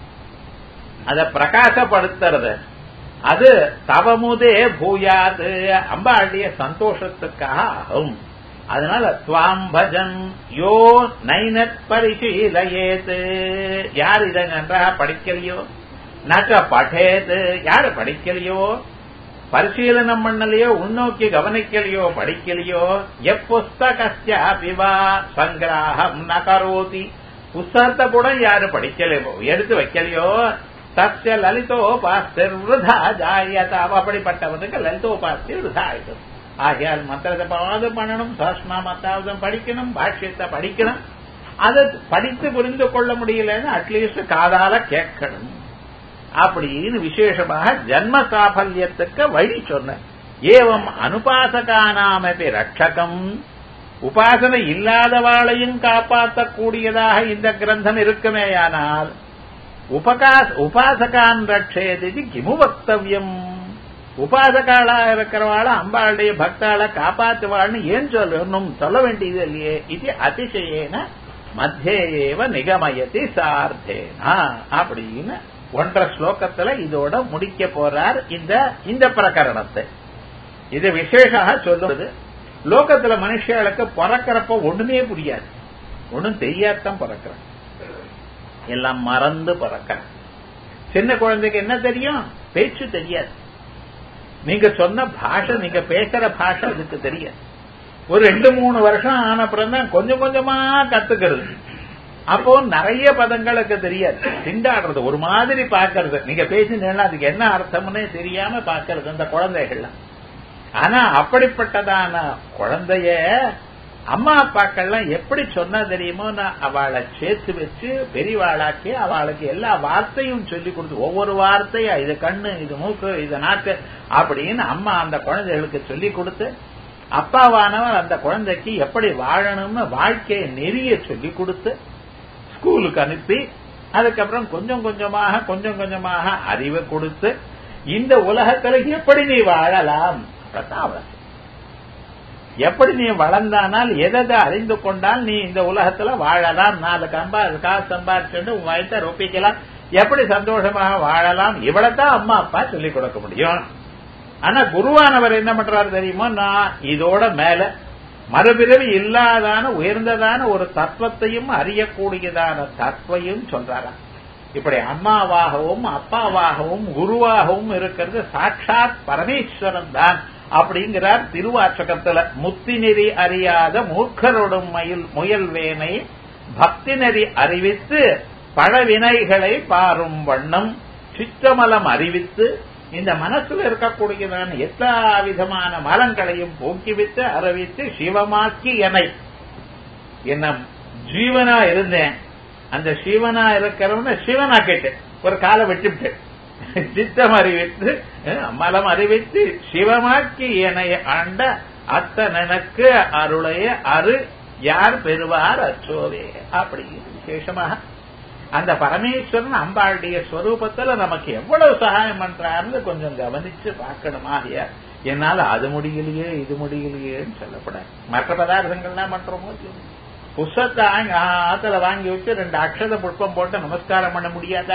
அத பிரகாசப்படுத்துறது அது தவமுதே பூயாது அம்பாளுடைய சந்தோஷத்துக்காக ஆகும் அதனால துவாம் பஜன் யோ நைனத் பரிசீலையேது யார் இதை நன்றாக படிக்கலையோ நக படேது யாரு படிக்கலையோ பரிசீலனம் பண்ணலையோ உள்நோக்கி கவனிக்கலையோ படிக்கலையோ எப்புஸ்தகஸ்யாபிவா சங்கிராகம் நகரோதி புஸ்தகத்தை கூட யாரு படிக்கலையோ எடுத்து வைக்கலையோ தஸ்ய லலிதோபாஸ்திருதா ஜாயதா அப்படிப்பட்டவனுக்கு லலிதோபாஸ்தி விருதா ஆயிடும் ஆகையால் மந்திரத்தை பாதம் பண்ணணும் சாஸ்திரநாமத்தாவதும் படிக்கணும் பாஷ்யத்தை படிக்கணும் அதை படித்து புரிந்து கொள்ள முடியலன்னு அட்லீஸ்ட் காதால கேட்கணும் அப்படின்னு விசேஷமாக ஜன்ம சாஃபல்யத்துக்கு வழி சொன்ன ஏவம் அனுபாசகானாமபி ரட்சகம் உபாசனை இல்லாதவாளையும் காப்பாற்றக்கூடியதாக இந்த கிரந்தம் இருக்குமேயானால் உபகாஸ் உபாசகான் ரட்சேதி கிமு வக்தவியம் உபாசகாளா இருக்கிறவாள அம்பாளுடைய பக்தாளை காப்பாற்றுவாள்னு ஏன் சொல்லணும் சொல்ல வேண்டியது இல்லையே இது அதிசயேன மத்தியேவ நிகமயதி சார்த்தேனா அப்படின்னு ஒன்றரை ஸ்லோகத்துல இதோட முடிக்க போறார் இந்த இந்த பிரகரணத்தை இது விசேஷமாக சொல்லுவது லோகத்துல மனுஷர்களுக்கு பிறக்கிறப்ப ஒண்ணுமே புரியாது ஒண்ணும் தெரியாதான் பிறக்கிறேன் எல்லாம் மறந்து பிறக்கிறேன் சின்ன குழந்தைக்கு என்ன தெரியும் பேச்சு தெரியாது நீங்க சொன்ன பாஷை நீங்க பேசுற பாஷை அதுக்கு தெரியாது ஒரு ரெண்டு மூணு வருஷம் ஆன அப்புறம் தான் கொஞ்சம் கொஞ்சமா கத்துக்கிறது அப்போ நிறைய பதங்களுக்கு தெரியாது திண்டாடுறது ஒரு மாதிரி பாக்குறது நீங்க பேசினீங்கன்னா அதுக்கு என்ன அர்த்தம்னே தெரியாம பாக்குறது அந்த குழந்தைகள்லாம் ஆனா அப்படிப்பட்டதான குழந்தைய அம்மா அப்பாக்கள்லாம் எப்படி சொன்னா தெரியுமோ நான் அவளை சேர்த்து வச்சு பெரியவாளாக்கி அவளுக்கு எல்லா வார்த்தையும் சொல்லி கொடுத்து ஒவ்வொரு வார்த்தையா இது கண்ணு இது மூக்கு இது நாக்கு அப்படின்னு அம்மா அந்த குழந்தைகளுக்கு சொல்லி கொடுத்து அப்பாவானவர் அந்த குழந்தைக்கு எப்படி வாழணும்னு வாழ்க்கையை நெறிய சொல்லி கொடுத்து ஸ்கூலுக்கு அனுப்பி அதுக்கப்புறம் கொஞ்சம் கொஞ்சமாக கொஞ்சம் கொஞ்சமாக அறிவை கொடுத்து இந்த உலகத்துல எப்படி நீ வாழலாம் அப்படித்தான் அவளை எப்படி நீ வளர்ந்தானால் எதை அறிந்து கொண்டால் நீ இந்த உலகத்துல வாழலாம் நாலு கம்பா காசு சம்பாதிச்சுட்டு உன் வயத்தை ரொப்பிக்கலாம் எப்படி சந்தோஷமாக வாழலாம் இவ்வளவுதான் அம்மா அப்பா சொல்லிக் கொடுக்க முடியும் ஆனா குருவானவர் என்ன பண்றாரு தெரியுமா நான் இதோட மேல மறுபிறவி இல்லாதான உயர்ந்ததான ஒரு தத்துவத்தையும் அறியக்கூடியதான தத்துவையும் சொல்றாராம் இப்படி அம்மாவாகவும் அப்பாவாகவும் குருவாகவும் இருக்கிறது சாட்சாத் பரமேஸ்வரன் தான் அப்படிங்கிறார் திருவாச்சகத்துல முத்தி நெறி அறியாத மூர்க்கரோடும் மயில் முயல்வேனை பக்தி நெறி அறிவித்து பழவினைகளை பாரும் வண்ணம் சித்தமலம் அறிவித்து இந்த மனசுல இருக்கக்கூடியதான எல்லா விதமான மலங்களையும் போக்கிவிட்டு அறிவித்து சிவமாக்கி என்னை என்ன ஜீவனா இருந்தேன் அந்த சிவனா இருக்கிறவன சிவனா கேட்டேன் ஒரு காலை வெட்டிவிட்டேன் சித்தம் அறிவித்து மலம் அறிவித்து சிவமாக்கி என்னை ஆண்ட அத்தனனுக்கு அருளைய அரு யார் பெறுவார் அச்சோவே அப்படி விசேஷமாக அந்த பரமேஸ்வரன் அம்பாளுடைய ஸ்வரூபத்துல நமக்கு எவ்வளவு சகாயம் பண்றாருன்னு கொஞ்சம் கவனிச்சு பார்க்கணுமா ஐயா என்னால அது முடியலையே இது முடியலையேன்னு சொல்லப்படாது மற்ற பதார்த்தங்கள்லாம் பண்றோமோ புஸ்தத்தை ஆத்துல வாங்கி வச்சு ரெண்டு அக்ஷத புஷ்பம் போட்டு நமஸ்காரம் பண்ண முடியாதா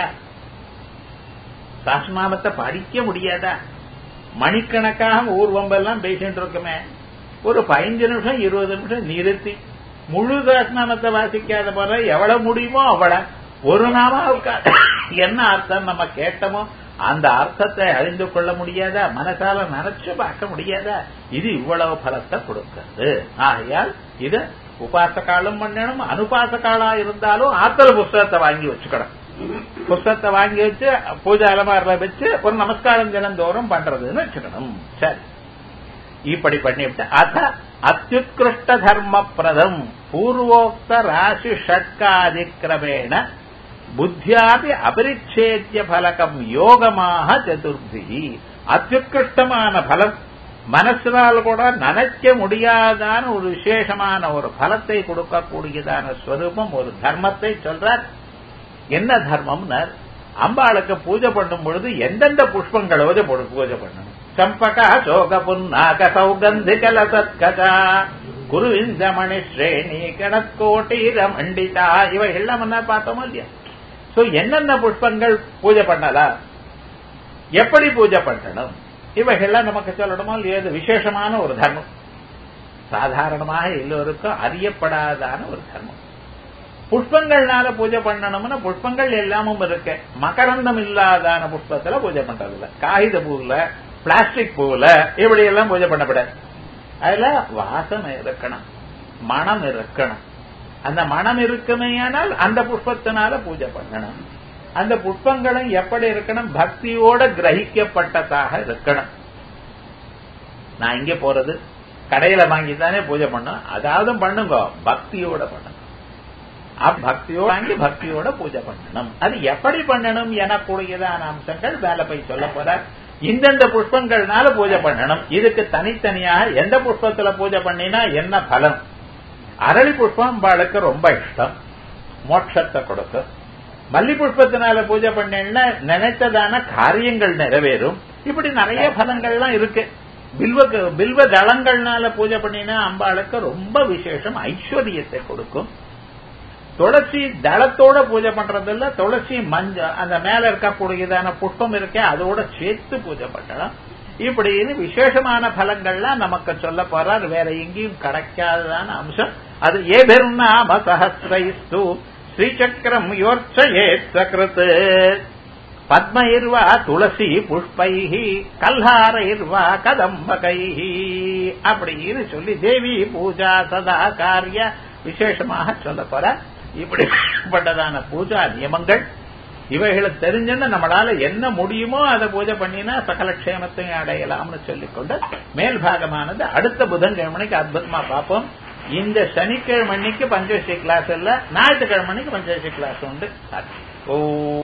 சாஸ்நாமத்தை படிக்க முடியாதா மணிக்கணக்காக ஊர்வம்பெல்லாம் பேசிட்டு இருக்குமே ஒரு பதினஞ்சு நிமிஷம் இருபது நிமிஷம் நிறுத்தி முழு சாஸ்நாமத்தை வாசிக்காத போல எவ்வளவு முடியுமோ அவ்வளவு ஒரு நாமாவுக்கு என்ன அர்த்தம் நம்ம கேட்டோமோ அந்த அர்த்தத்தை அறிந்து கொள்ள முடியாதா மனசால நினைச்சு பார்க்க முடியாதா இது இவ்வளவு பலத்தை கொடுக்கிறது ஆகையால் இது உபாசகாலும் பண்ணணும் அனுபாசகாலா இருந்தாலும் ஆத்தல புஸ்தகத்தை வாங்கி வச்சுக்கணும் புஸ்தகத்தை வாங்கி வச்சு பூஜை அலமாரில வச்சு ஒரு நமஸ்காரம் தினந்தோறும் பண்றதுன்னு வச்சுக்கணும் சரி இப்படி பண்ணிவிட்டு அத அத்தியுத்கிருஷ்ட தர்ம பிரதம் பூர்வோக்த ராசி ஷட்காதிக்கிரமேண புத்தியாபி அபரிச்சேத்திய பலகம் யோகமாக சதுர்த்தி அத்தியுத்கிருஷ்டமான பலம் மனசினால் கூட நினைக்க முடியாதான ஒரு விசேஷமான ஒரு பலத்தை கொடுக்கக்கூடியதான ஸ்வரூபம் ஒரு தர்மத்தை சொல்றார் என்ன தர்மம்னர் அம்பாளுக்கு பூஜை பண்ணும் பொழுது எந்தெந்த புஷ்பங்களோட பூஜை பண்ணணும் சம்பகா சோக புன்னாக சௌகந்தி கலசத்கதா குருவிந்த மணி ஸ்ரேணி கணக்கோட்டீர மண்டிதா இவைகள்லாம் என்ன பார்த்தோமோ இல்லையா சோ என்னென்ன புஷ்பங்கள் பூஜை பண்ணலாம் எப்படி பூஜை பண்ணணும் இவைகள்லாம் நமக்கு சொல்லணுமா இல்லையா இது விசேஷமான ஒரு தர்மம் சாதாரணமாக எல்லோருக்கும் அறியப்படாதான ஒரு தர்மம் புஷ்பங்கள்னால பூஜை பண்ணணும்னா புஷ்பங்கள் எல்லாமும் இருக்கு மகரந்தம் இல்லாதான புஷ்பத்துல பூஜை பண்றதில்ல காகித பூவுல பிளாஸ்டிக் பூவுல இப்படி எல்லாம் பூஜை பண்ணப்படாது அதுல வாசனை இருக்கணும் மனம் இருக்கணும் அந்த மனம் இருக்குமேயானால் அந்த புஷ்பத்தினால பூஜை பண்ணணும் அந்த புஷ்பங்களும் எப்படி இருக்கணும் பக்தியோட கிரகிக்கப்பட்டதாக இருக்கணும் நான் இங்க போறது கடையில வாங்கி தானே பூஜை பண்ணும் அதாவது பண்ணுங்க பக்தியோட பண்ணணும் பக்தியோட வாங்கி பக்தியோட பூஜை பண்ணணும் அது எப்படி பண்ணணும் எனக்கூடியதான அம்சங்கள் வேலை போய் சொல்ல போற இந்தந்த புஷ்பங்கள்னால பூஜை பண்ணணும் இதுக்கு தனித்தனியாக எந்த புஷ்பத்துல பூஜை பண்ணினா என்ன பலன் அரளி புஷ்பம் பாளுக்கு ரொம்ப இஷ்டம் மோட்சத்தை கொடுக்கும் மல்லி புஷ்பத்தினால பூஜை பண்ணேன்னா நினைத்ததான காரியங்கள் நிறைவேறும் இப்படி நிறைய பலங்கள்லாம் இருக்கு பில்வ பில்வ தளங்கள்னால பூஜை பண்ணினா அம்பாளுக்கு ரொம்ப விசேஷம் ஐஸ்வர்யத்தை கொடுக்கும் துளசி தளத்தோட பூஜை பண்றதில்ல துளசி மஞ்ச அந்த மேல இருக்கக்கூடியதான புஷ்பம் இருக்கே அதோட சேர்த்து பூஜை பண்ணலாம் இப்படின்னு விசேஷமான பலங்கள்லாம் நமக்கு சொல்ல போறார் வேற எங்கேயும் கிடைக்காததான அம்சம் அது ஏ பெருநாம சஹசிரைஸ்து ஸ்ரீசக்கரம் யோர்ச்சயேத் சகிருத் பத்மைர்வா துளசி புஷ்பைஹி கல்ஹாரைர்வா கதம்பகைஹி அப்படின்னு சொல்லி தேவி பூஜா சதா காரிய விசேஷமாக சொல்ல போற இப்படிப்பட்டதான பூஜா நியமங்கள் இவைகளை தெரிஞ்சுன்னு நம்மளால என்ன முடியுமோ அதை பூஜை பண்ணினா சகல க்ஷேமத்தையும் அடையலாம்னு சொல்லிக்கொண்டு மேல் பாகமானது அடுத்த புதன்கிழமைக்கு அற்புதமா பார்ப்போம் இந்த சனிக்கிழமைக்கு பஞ்சவசி கிளாஸ் இல்ல ஞாயிற்றுக்கிழமைக்கு பஞ்சவசி கிளாஸ் உண்டு ஓ